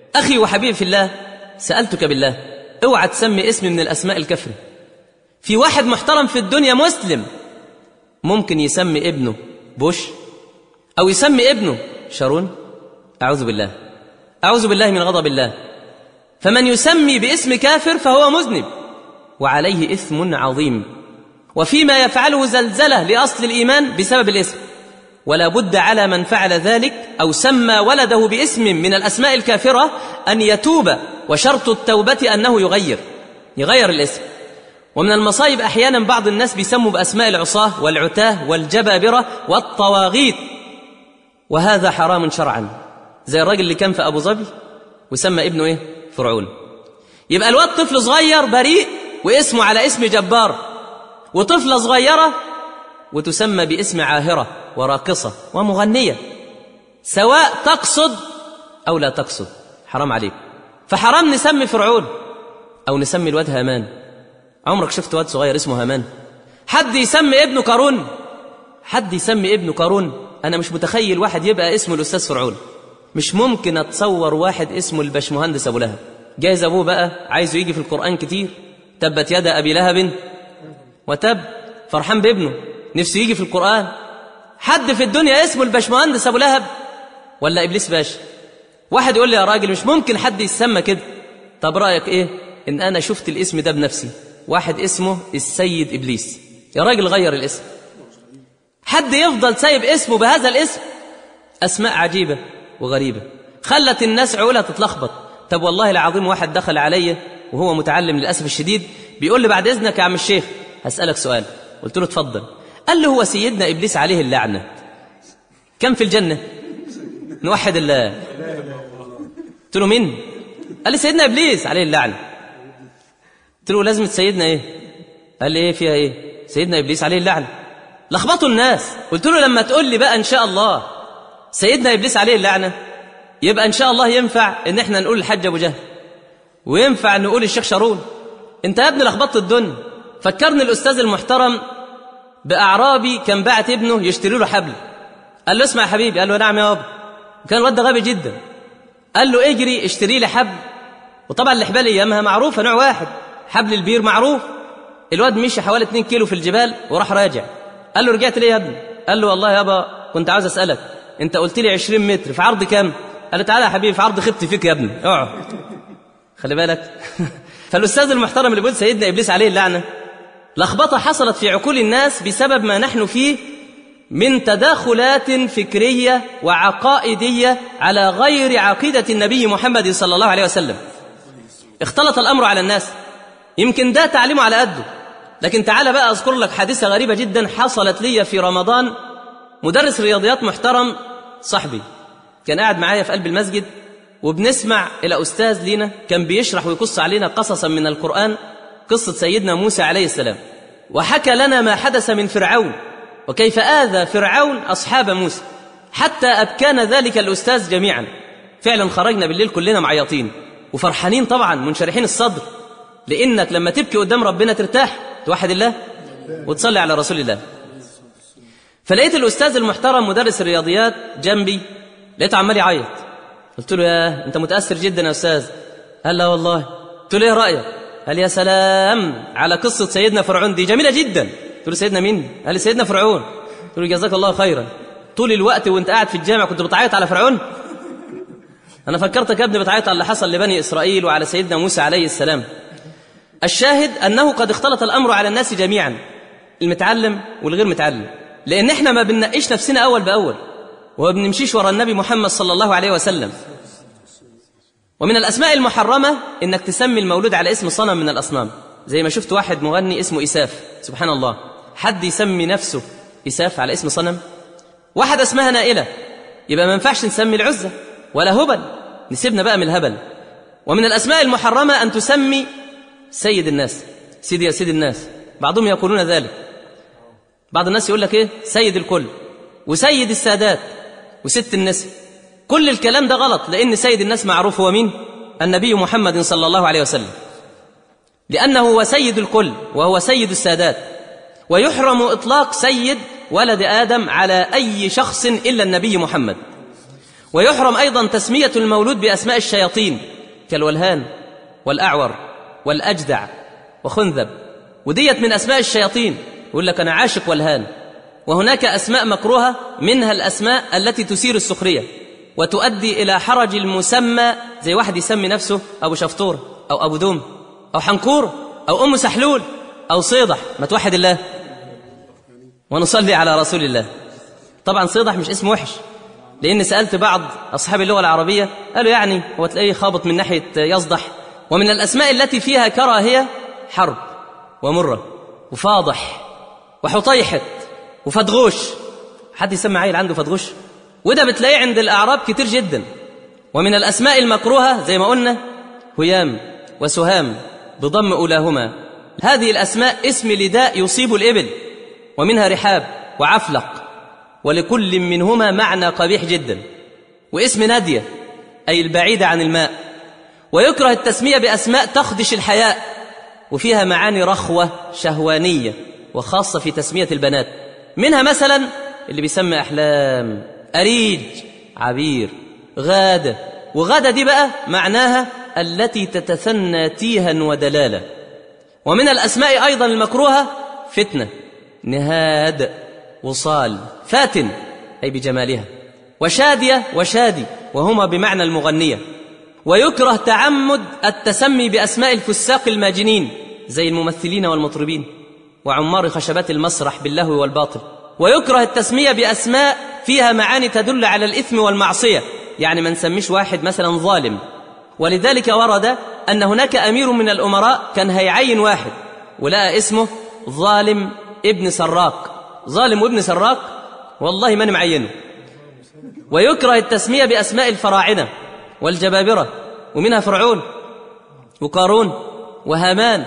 أخي وحبيبي في الله سألتك بالله اوعى تسمي اسم من الأسماء الكفرة في واحد محترم في الدنيا مسلم ممكن يسمي ابنه بوش أو يسمي ابنه شارون أعوذ بالله أعوذ بالله من غضب الله فمن يسمي باسم كافر فهو مذنب وعليه إثم عظيم وفيما يفعله زلزلة لأصل الإيمان بسبب الاسم ولا بد على من فعل ذلك أو سمى ولده باسم من الأسماء الكافرة أن يتوب وشرط التوبة أنه يغير يغير الاسم ومن المصايب أحيانا بعض الناس بيسموا بأسماء العصاة والعتاه والجبابرة والطواغيت وهذا حرام شرعا زي الراجل اللي كان في أبو ظبي وسمى ابنه إيه فرعون يبقى الواد طفل صغير بريء واسمه على اسم جبار وطفلة صغيرة وتسمى باسم عاهرة وراقصة ومغنية سواء تقصد أو لا تقصد حرام عليك فحرام نسمي فرعون أو نسمي الواد هامان عمرك شفت واد صغير اسمه هامان حد يسمي ابنه قارون حد يسمي ابنه قارون أنا مش متخيل واحد يبقى اسمه الأستاذ فرعون مش ممكن أتصور واحد اسمه البشمهندس أبو لهب جايز أبوه بقى عايزه يجي في القرآن كتير تبت يد أبي لهب وتب فرحان بابنه نفسه يجي في القرآن حد في الدنيا اسمه البشمهندس أبو لهب ولا إبليس باشا واحد يقول لي يا راجل مش ممكن حد يسمى كده طب رأيك إيه إن أنا شفت الاسم ده بنفسي واحد اسمه السيد إبليس يا راجل غير الاسم حد يفضل سايب اسمه بهذا الاسم أسماء عجيبة وغريبة خلت الناس عقولها تتلخبط طب والله العظيم واحد دخل عليا وهو متعلم للأسف الشديد بيقول لي بعد إذنك يا عم الشيخ هسألك سؤال قلت له اتفضل قال له هو سيدنا إبليس عليه اللعنة كم في الجنة نوحد الله قلت له مين قال لي سيدنا إبليس عليه اللعنة قلت له لازمة سيدنا إيه قال لي إيه فيها إيه سيدنا إبليس عليه اللعنة لخبطوا الناس قلت له لما تقول لي بقى إن شاء الله سيدنا إبليس عليه اللعنة يبقى إن شاء الله ينفع إن إحنا نقول الحج أبو جهل وينفع نقول الشيخ شارون أنت يا ابني لخبطت الدنيا فكرني الأستاذ المحترم بأعرابي كان بعت ابنه يشتري له حبل قال له اسمع يا حبيبي قال له نعم يا بابا كان الواد ده غبي جدا قال له اجري اشتري لي حبل وطبعا الحبال ايامها معروفه نوع واحد حبل البير معروف الواد مشي حوالي 2 كيلو في الجبال وراح راجع قال له رجعت ليه يا ابني قال له والله يابا كنت عاوز اسالك انت قلت لي 20 متر في عرض كام قال له تعالى يا حبيبي في عرض خبت فيك يا ابني اقعد خلي بالك فالاستاذ المحترم اللي بيقول سيدنا ابليس عليه اللعنه لخبطه حصلت في عقول الناس بسبب ما نحن فيه من تداخلات فكريه وعقائديه على غير عقيده النبي محمد صلى الله عليه وسلم اختلط الامر على الناس يمكن ده تعليمه على قده لكن تعال بقى اذكر لك حادثه غريبه جدا حصلت لي في رمضان مدرس رياضيات محترم صاحبي كان قاعد معايا في قلب المسجد وبنسمع الى استاذ لينا كان بيشرح ويقص علينا قصصا من القران قصه سيدنا موسى عليه السلام وحكى لنا ما حدث من فرعون وكيف آذى فرعون أصحاب موسى حتى أبكانا ذلك الأستاذ جميعا فعلا خرجنا بالليل كلنا معيطين وفرحانين طبعا منشرحين الصدر لأنك لما تبكي قدام ربنا ترتاح توحد الله وتصلي على رسول الله فلقيت الأستاذ المحترم مدرس الرياضيات جنبي لقيته عمال يعيط قلت له يا أنت متأثر جدا يا أستاذ قال لا والله قلت له ايه رأيك قال يا سلام على قصة سيدنا فرعون دي جميلة جدا قلت له سيدنا مين؟ قال لي سيدنا فرعون قلت له جزاك الله خيرا طول الوقت وانت قاعد في الجامع كنت بتعيط على فرعون؟ انا فكرتك يا ابني بتعيط على اللي حصل لبني اسرائيل وعلى سيدنا موسى عليه السلام. الشاهد انه قد اختلط الامر على الناس جميعا المتعلم والغير متعلم لان احنا ما بنناقش نفسنا اول باول وما بنمشيش ورا النبي محمد صلى الله عليه وسلم. ومن الاسماء المحرمه انك تسمي المولود على اسم صنم من الاصنام زي ما شفت واحد مغني اسمه إساف سبحان الله حد يسمي نفسه إساف على اسم صنم واحدة اسمها نائلة يبقى ما ينفعش نسمي العزة ولا هبل نسيبنا بقى من الهبل ومن الأسماء المحرمة أن تسمي سيد الناس سيدي يا سيد الناس بعضهم يقولون ذلك بعض الناس يقول لك ايه سيد الكل وسيد السادات وست النساء كل الكلام ده غلط لأن سيد الناس معروف هو مين النبي محمد صلى الله عليه وسلم لأنه هو سيد الكل وهو سيد السادات ويحرم إطلاق سيد ولد آدم على أي شخص إلا النبي محمد ويحرم أيضا تسمية المولود بأسماء الشياطين كالولهان والأعور والأجدع وخنذب وديت من أسماء الشياطين يقول لك أنا عاشق والهان وهناك أسماء مكروهة منها الأسماء التي تثير السخرية وتؤدي إلى حرج المسمى زي واحد يسمي نفسه أبو شفطور أو أبو دوم أو حنكور أو أم سحلول أو صيدح ما توحد الله ونصلي على رسول الله طبعا صيدح مش اسم وحش لأن سألت بعض أصحاب اللغة العربية قالوا يعني هو تلاقيه خابط من ناحية يصدح ومن الأسماء التي فيها كراهية حرب ومرة وفاضح وحطيحت وفدغوش حد يسمى عيل عنده فدغوش وده بتلاقيه عند الأعراب كتير جدا ومن الأسماء المكروهة زي ما قلنا هيام وسهام بضم أولاهما هذه الأسماء اسم لداء يصيب الإبل ومنها رحاب وعفلق ولكل منهما معنى قبيح جدا واسم نادية أي البعيدة عن الماء ويكره التسمية بأسماء تخدش الحياء وفيها معاني رخوة شهوانية وخاصة في تسمية البنات منها مثلا اللي بيسمي أحلام أريج عبير غادة وغادة دي بقى معناها التي تتثنى تيها ودلالة ومن الأسماء أيضا المكروهة فتنة نهاد وصال فاتن أي بجمالها وشادية وشادي وهما بمعنى المغنية ويكره تعمد التسمي بأسماء الفساق الماجنين زي الممثلين والمطربين وعمار خشبات المسرح باللهو والباطل ويكره التسمية بأسماء فيها معاني تدل على الإثم والمعصية يعني ما نسميش واحد مثلا ظالم ولذلك ورد أن هناك أمير من الأمراء كان هيعين واحد ولقى اسمه ظالم ابن سراق ظالم وابن سراق والله من معينه ويكره التسمية بأسماء الفراعنة والجبابرة ومنها فرعون وقارون وهامان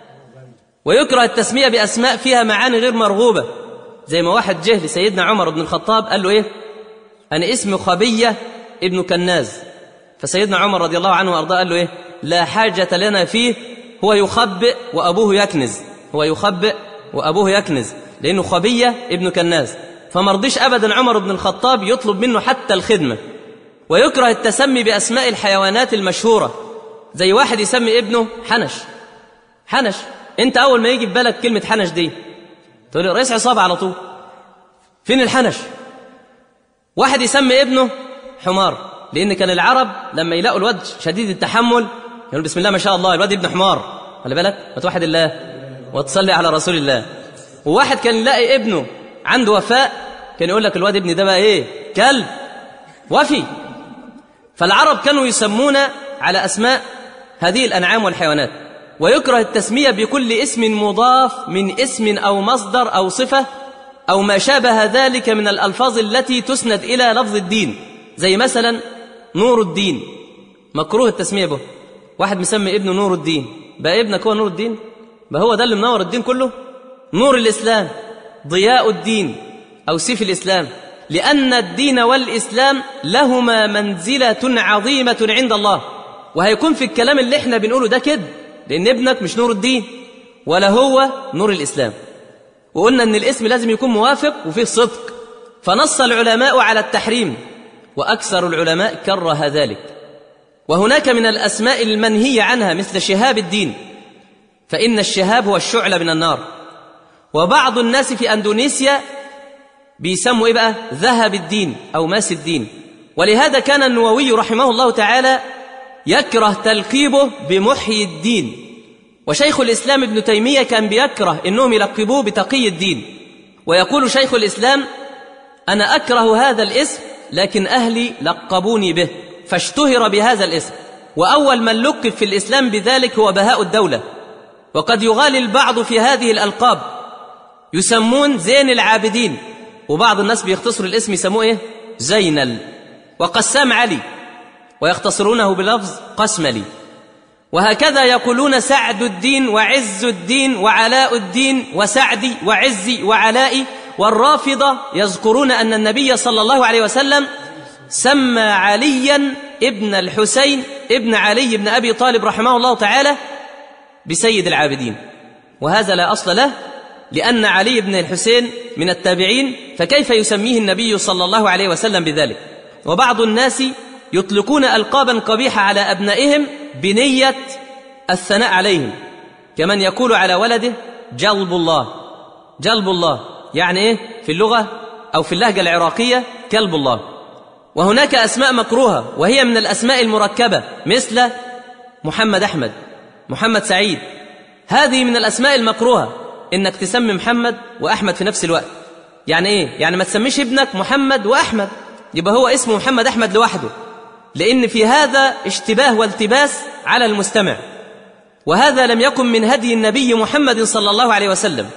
ويكره التسمية بأسماء فيها معاني غير مرغوبة زي ما واحد جه لسيدنا عمر بن الخطاب قال له إيه أنا اسمي خبية ابن كناز فسيدنا عمر رضي الله عنه وأرضاه قال له إيه لا حاجة لنا فيه هو يخبئ وأبوه يكنز هو يخبئ وأبوه يكنز لأنه خبية ابن كناز فما رضيش أبدا عمر بن الخطاب يطلب منه حتى الخدمة ويكره التسمي بأسماء الحيوانات المشهورة زي واحد يسمي ابنه حنش حنش انت أول ما يجي في بالك كلمة حنش دي تقول لي رئيس عصابة على طول فين الحنش واحد يسمي ابنه حمار لأن كان العرب لما يلاقوا الواد شديد التحمل يقول بسم الله ما شاء الله الواد ابن حمار خلي بالك وتوحد الله وتصلي على رسول الله وواحد كان يلاقي ابنه عنده وفاء كان يقول لك الواد ابني ده بقى ايه كلب وفي فالعرب كانوا يسمون على اسماء هذه الانعام والحيوانات ويكره التسميه بكل اسم مضاف من اسم او مصدر او صفه او ما شابه ذلك من الالفاظ التي تسند الى لفظ الدين زي مثلا نور الدين مكروه التسميه به واحد مسمي ابنه نور الدين بقى ابنك هو نور الدين بقى هو ده اللي منور الدين كله نور الاسلام ضياء الدين او سيف الاسلام لان الدين والاسلام لهما منزله عظيمه عند الله وهيكون في الكلام اللي احنا بنقوله ده كده لان ابنك مش نور الدين ولا هو نور الاسلام وقلنا ان الاسم لازم يكون موافق وفيه صدق فنص العلماء على التحريم واكثر العلماء كره ذلك وهناك من الاسماء المنهي عنها مثل شهاب الدين فان الشهاب هو الشعله من النار وبعض الناس في اندونيسيا بيسموا ايه بقى ذهب الدين او ماس الدين ولهذا كان النووي رحمه الله تعالى يكره تلقيبه بمحيي الدين وشيخ الاسلام ابن تيميه كان بيكره انهم يلقبوه بتقي الدين ويقول شيخ الاسلام انا اكره هذا الاسم لكن اهلي لقبوني به فاشتهر بهذا الاسم واول من لقب في الاسلام بذلك هو بهاء الدوله وقد يغالي البعض في هذه الالقاب يسمون زين العابدين وبعض الناس بيختصروا الاسم يسموه ايه زينل وقسام علي ويختصرونه بلفظ قسملي وهكذا يقولون سعد الدين وعز الدين وعلاء الدين وسعدي وعزي وعلائي والرافضة يذكرون أن النبي صلى الله عليه وسلم سمى عليا ابن الحسين ابن علي بن أبي طالب رحمه الله تعالى بسيد العابدين وهذا لا أصل له لأن علي بن الحسين من التابعين فكيف يسميه النبي صلى الله عليه وسلم بذلك وبعض الناس يطلقون ألقابا قبيحة على أبنائهم بنية الثناء عليهم كمن يقول على ولده جلب الله جلب الله يعني إيه في اللغة أو في اللهجة العراقية كلب الله وهناك أسماء مكروهة وهي من الأسماء المركبة مثل محمد أحمد محمد سعيد هذه من الأسماء المكروهة إنك تسمي محمد وأحمد في نفس الوقت يعني إيه؟ يعني ما تسميش ابنك محمد وأحمد يبقى هو اسمه محمد أحمد لوحده لأن في هذا اشتباه والتباس على المستمع وهذا لم يكن من هدي النبي محمد صلى الله عليه وسلم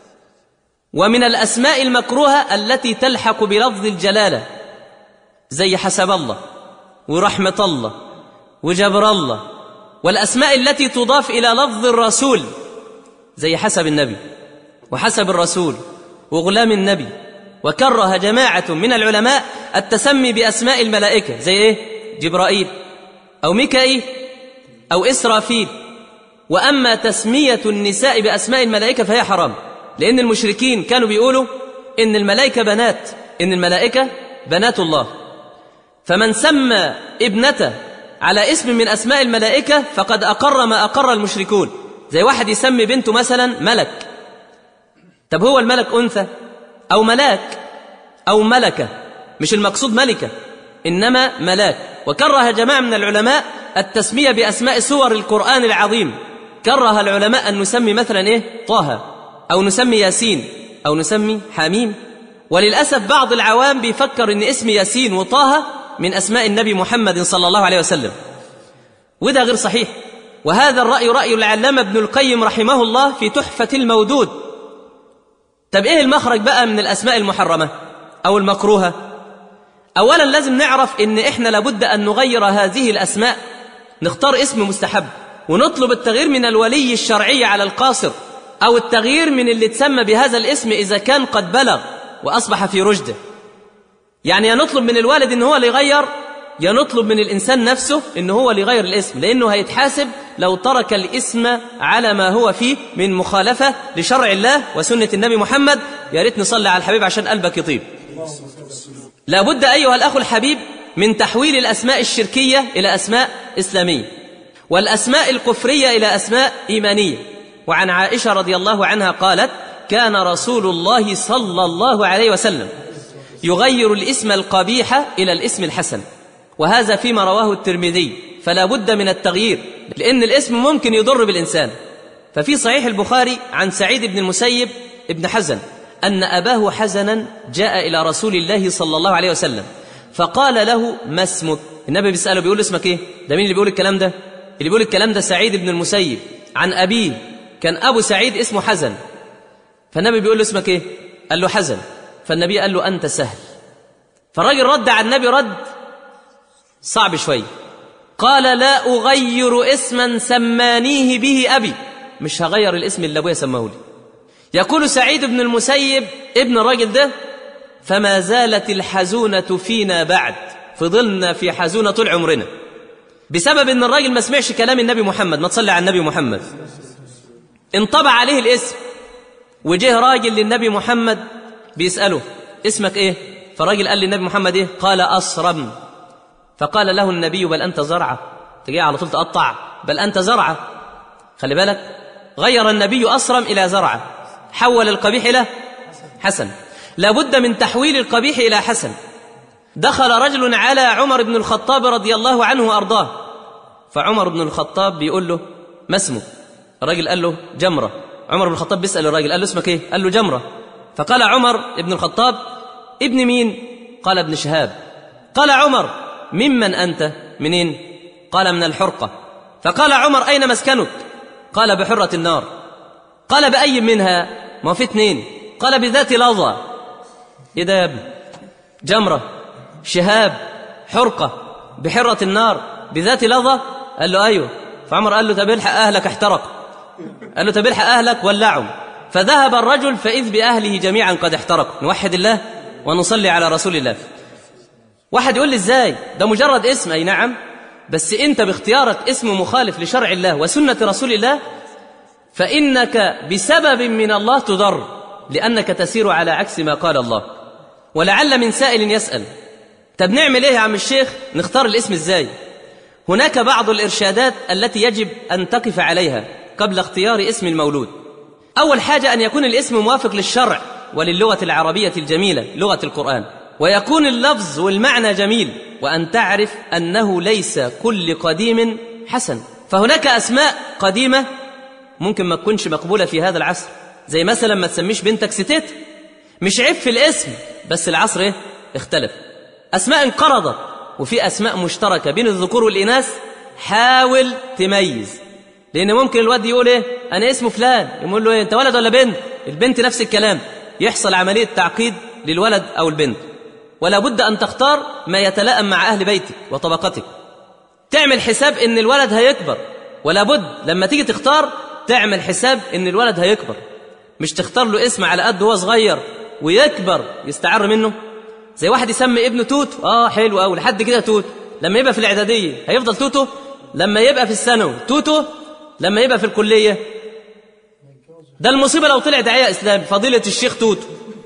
ومن الأسماء المكروهة التي تلحق بلفظ الجلالة زي حسب الله ورحمة الله وجبر الله والأسماء التي تضاف إلى لفظ الرسول زي حسب النبي وحسب الرسول وغلام النبي وكره جماعة من العلماء التسمي بأسماء الملائكة زي إيه؟ جبرائيل أو ميكائيل أو إسرافيل وأما تسمية النساء بأسماء الملائكة فهي حرام لأن المشركين كانوا بيقولوا إن الملائكة بنات إن الملائكة بنات الله فمن سمى ابنته على اسم من أسماء الملائكة فقد أقر ما أقر المشركون زي واحد يسمي بنته مثلا ملك طب هو الملك أنثى أو ملاك أو ملكة مش المقصود ملكة إنما ملاك وكره جماعة من العلماء التسمية بأسماء سور القرآن العظيم كره العلماء أن نسمي مثلا إيه طه أو نسمي ياسين أو نسمي حميم وللأسف بعض العوام بيفكر أن اسم ياسين وطه من أسماء النبي محمد صلى الله عليه وسلم وده غير صحيح وهذا الرأي رأي العلامة ابن القيم رحمه الله في تحفة المودود طب إيه المخرج بقى من الأسماء المحرمة أو المكروهة أولا لازم نعرف إن إحنا لابد أن نغير هذه الأسماء نختار اسم مستحب ونطلب التغيير من الولي الشرعي على القاصر أو التغيير من اللي تسمى بهذا الاسم إذا كان قد بلغ وأصبح في رشده يعني يا نطلب من الوالد إن هو اللي يغير يا نطلب من الإنسان نفسه إن هو اللي يغير الاسم لأنه هيتحاسب لو ترك الاسم على ما هو فيه من مخالفة لشرع الله وسنة النبي محمد يا ريت نصلي على الحبيب عشان قلبك يطيب لابد أيها الأخ الحبيب من تحويل الأسماء الشركية إلى أسماء إسلامية والأسماء الكفرية إلى أسماء إيمانية وعن عائشة رضي الله عنها قالت كان رسول الله صلى الله عليه وسلم يغير الاسم القبيح إلى الاسم الحسن وهذا فيما رواه الترمذي فلا بد من التغيير لأن الاسم ممكن يضر بالإنسان ففي صحيح البخاري عن سعيد بن المسيب ابن حزن أن أباه حزنا جاء إلى رسول الله صلى الله عليه وسلم فقال له ما اسمك النبي بيسأله بيقول اسمك ايه ده مين اللي بيقول الكلام ده اللي بيقول الكلام ده سعيد بن المسيب عن أبيه كان أبو سعيد اسمه حزن فالنبي بيقول له اسمك ايه قال له حزن فالنبي قال له أنت سهل فالراجل رد على النبي رد صعب شوي قال لا أغير اسما سمانيه به أبي مش هغير الاسم اللي أبويا سماه لي يقول سعيد بن المسيب ابن الراجل ده فما زالت الحزونة فينا بعد فضلنا في حزونة طول عمرنا بسبب ان الراجل ما سمعش كلام النبي محمد ما تصلي على النبي محمد انطبع عليه الاسم وجه راجل للنبي محمد بيسأله اسمك ايه فالراجل قال للنبي محمد ايه قال أصرم فقال له النبي بل أنت زرعة تجي على طول تقطع بل أنت زرعة خلي بالك غير النبي أصرم إلى زرعة حول القبيح إلى حسن لابد من تحويل القبيح إلى حسن دخل رجل على عمر بن الخطاب رضي الله عنه وأرضاه فعمر بن الخطاب بيقول له ما اسمه الراجل قال له جمرة عمر بن الخطاب بيسأل الراجل قال له اسمك ايه قال له جمرة فقال عمر بن الخطاب ابن مين قال ابن شهاب قال عمر ممن أنت منين قال من الحرقة فقال عمر أين مسكنك قال بحرة النار قال بأي منها ما في اثنين قال بذات لظى ايه ده يا ابني جمرة شهاب حرقة بحرة النار بذات لظى قال له أيوه فعمر قال له طب الحق أهلك احترق قال له طب الحق أهلك ولعوا فذهب الرجل فإذ بأهله جميعا قد احترقوا نوحد الله ونصلي على رسول الله واحد يقول لي ازاي ده مجرد اسم أي نعم بس أنت باختيارك اسم مخالف لشرع الله وسنة رسول الله فإنك بسبب من الله تضر لأنك تسير على عكس ما قال الله ولعل من سائل يسأل طب نعمل ايه يا عم الشيخ نختار الاسم ازاي هناك بعض الارشادات التي يجب ان تقف عليها قبل اختيار اسم المولود اول حاجه ان يكون الاسم موافق للشرع وللغه العربيه الجميله لغه القران ويكون اللفظ والمعنى جميل وان تعرف انه ليس كل قديم حسن فهناك اسماء قديمه ممكن ما تكونش مقبوله في هذا العصر زي مثلا ما تسميش بنتك ستيت مش عيب في الاسم بس العصر ايه اختلف اسماء انقرضت وفي اسماء مشتركه بين الذكور والاناث حاول تميز لان ممكن الواد يقول ايه انا اسمه فلان يقول له ايه انت ولد ولا بنت البنت نفس الكلام يحصل عمليه تعقيد للولد او البنت ولا بد ان تختار ما يتلائم مع اهل بيتك وطبقتك تعمل حساب ان الولد هيكبر ولا بد لما تيجي تختار تعمل حساب ان الولد هيكبر مش تختار له اسم على قد هو صغير ويكبر يستعر منه زي واحد يسمي ابنه توت اه حلو قوي لحد كده توت لما يبقى في الاعداديه هيفضل توتو لما يبقى في الثانوي توتو لما يبقى في الكليه ده المصيبه لو طلع داعيه اسلامي فضيله الشيخ توتو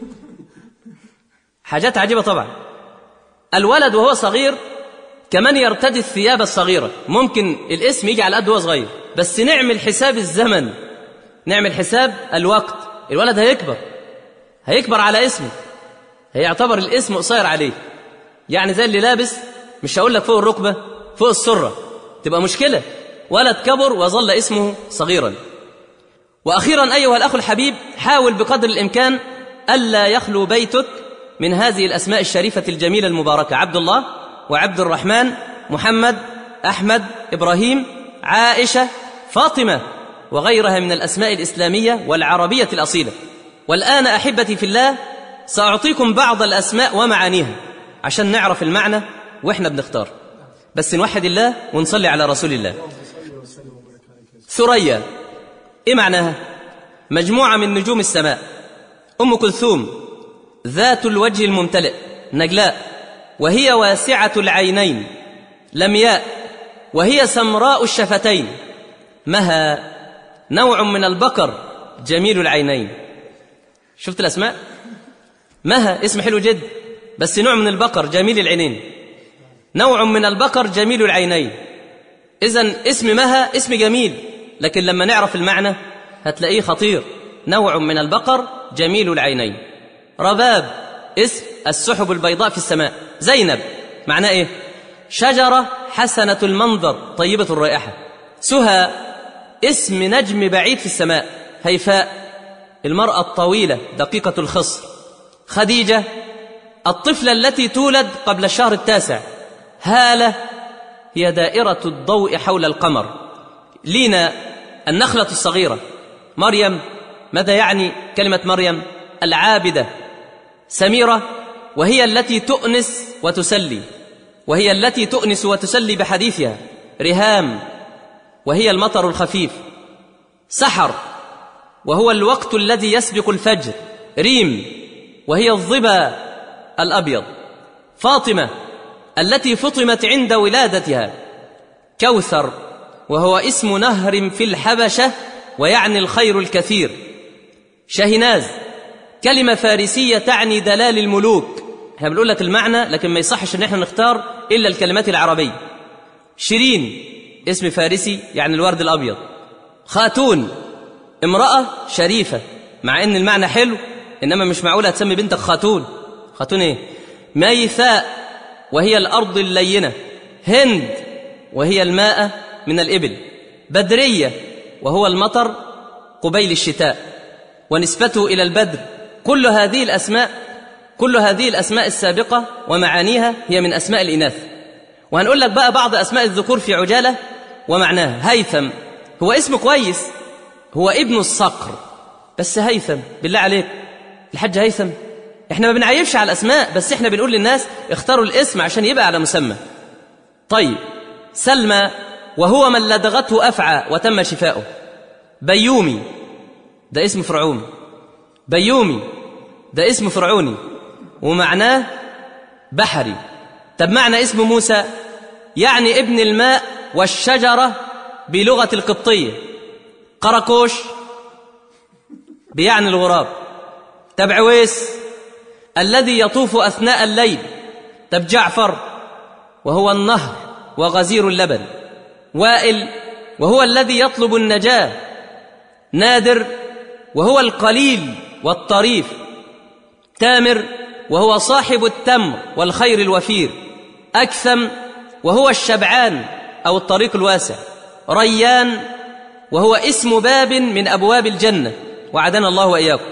حاجات عجيبه طبعا الولد وهو صغير كمان يرتدي الثياب الصغيره ممكن الاسم يجي على قد هو صغير بس نعمل حساب الزمن نعمل حساب الوقت الولد هيكبر هيكبر على اسمه هيعتبر الاسم قصير عليه يعني زي اللي لابس مش هقول لك فوق الركبه فوق السره تبقى مشكله ولد كبر وظل اسمه صغيرا واخيرا ايها الاخ الحبيب حاول بقدر الامكان الا يخلو بيتك من هذه الاسماء الشريفه الجميله المباركه عبد الله وعبد الرحمن محمد احمد ابراهيم عائشه فاطمه وغيرها من الاسماء الاسلاميه والعربيه الاصيله والان احبتي في الله ساعطيكم بعض الاسماء ومعانيها عشان نعرف المعنى واحنا بنختار بس نوحد الله ونصلي على رسول الله ثريا ايه معناها مجموعه من نجوم السماء ام كلثوم ذات الوجه الممتلئ نجلاء وهي واسعه العينين لمياء وهي سمراء الشفتين مها نوع من البقر جميل العينين شفت الاسماء مها اسم حلو جدا بس نوع من البقر جميل العينين نوع من البقر جميل العينين اذا اسم مها اسم جميل لكن لما نعرف المعنى هتلاقيه خطير نوع من البقر جميل العينين رباب اسم السحب البيضاء في السماء زينب معناه ايه شجره حسنه المنظر طيبه الرائحه سهى اسم نجم بعيد في السماء هيفاء المراه الطويله دقيقه الخصر خديجه الطفله التي تولد قبل الشهر التاسع هاله هي دائره الضوء حول القمر لينا النخله الصغيره مريم ماذا يعني كلمه مريم العابده سميره وهي التي تؤنس وتسلي وهي التي تؤنس وتسلي بحديثها رهام وهي المطر الخفيف سحر وهو الوقت الذي يسبق الفجر ريم وهي الظبا الابيض فاطمه التي فطمت عند ولادتها كوثر وهو اسم نهر في الحبشه ويعني الخير الكثير شهناز كلمه فارسيه تعني دلال الملوك احنا بنقول لك المعنى لكن ما يصحش ان احنا نختار الا الكلمات العربيه شيرين اسم فارسي يعني الورد الابيض خاتون امراه شريفه مع ان المعنى حلو انما مش معقوله تسمي بنتك خاتون خاتون ايه ميثاء وهي الارض اللينه هند وهي الماء من الابل بدريه وهو المطر قبيل الشتاء ونسبته الى البدر كل هذه الاسماء كل هذه الاسماء السابقه ومعانيها هي من اسماء الاناث وهنقول لك بقى بعض اسماء الذكور في عجاله ومعناها هيثم هو اسم كويس هو ابن الصقر بس هيثم بالله عليك الحاج هيثم احنا ما بنعيبش على الاسماء بس احنا بنقول للناس اختاروا الاسم عشان يبقى على مسمى طيب سلمى وهو من لدغته افعى وتم شفاؤه بيومي ده اسم فرعون بيومي ده اسم فرعوني ومعناه بحري طب معنى اسم موسى يعني ابن الماء والشجرة بلغة القبطية قرقوش بيعني الغراب طب عويس الذي يطوف أثناء الليل طب جعفر وهو النهر وغزير اللبن وائل وهو الذي يطلب النجاه نادر وهو القليل والطريف تامر وهو صاحب التمر والخير الوفير اكثم وهو الشبعان او الطريق الواسع ريان وهو اسم باب من ابواب الجنه وعدنا الله واياكم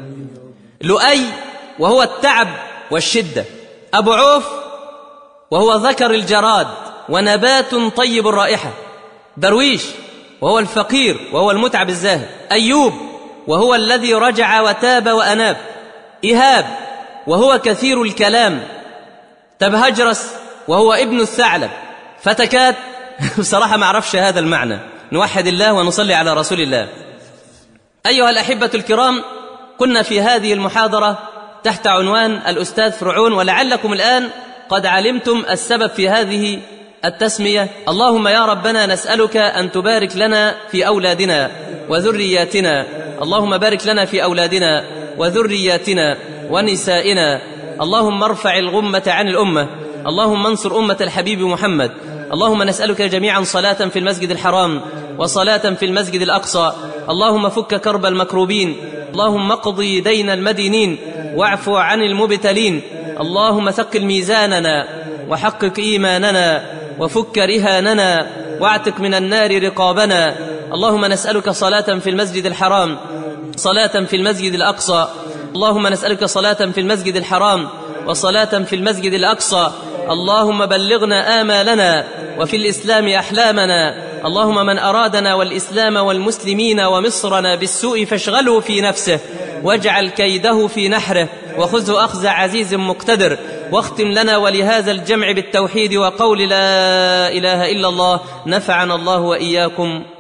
لؤي وهو التعب والشده ابو عوف وهو ذكر الجراد ونبات طيب الرائحه درويش وهو الفقير وهو المتعب الزاهد ايوب وهو الذي رجع وتاب واناب ايهاب وهو كثير الكلام تبهجرس وهو ابن الثعلب فتكات بصراحه ما اعرفش هذا المعنى نوحد الله ونصلي على رسول الله ايها الاحبه الكرام كنا في هذه المحاضره تحت عنوان الاستاذ فرعون ولعلكم الان قد علمتم السبب في هذه التسميه اللهم يا ربنا نسالك ان تبارك لنا في اولادنا وذرياتنا اللهم بارك لنا في اولادنا وذرياتنا ونسائنا اللهم ارفع الغمه عن الامه اللهم انصر امه الحبيب محمد اللهم نسالك جميعا صلاه في المسجد الحرام وصلاه في المسجد الاقصى اللهم فك كرب المكروبين اللهم اقضي دين المدينين واعف عن المبتلين اللهم ثقل ميزاننا وحقق ايماننا وفك رهاننا واعتق من النار رقابنا اللهم نسالك صلاه في المسجد الحرام صلاه في المسجد الاقصى اللهم نسالك صلاه في المسجد الحرام وصلاه في المسجد الاقصى اللهم بلغنا امالنا وفي الاسلام احلامنا اللهم من ارادنا والاسلام والمسلمين ومصرنا بالسوء فاشغله في نفسه واجعل كيده في نحره وخذه اخذ عزيز مقتدر واختم لنا ولهذا الجمع بالتوحيد وقول لا اله الا الله نفعنا الله واياكم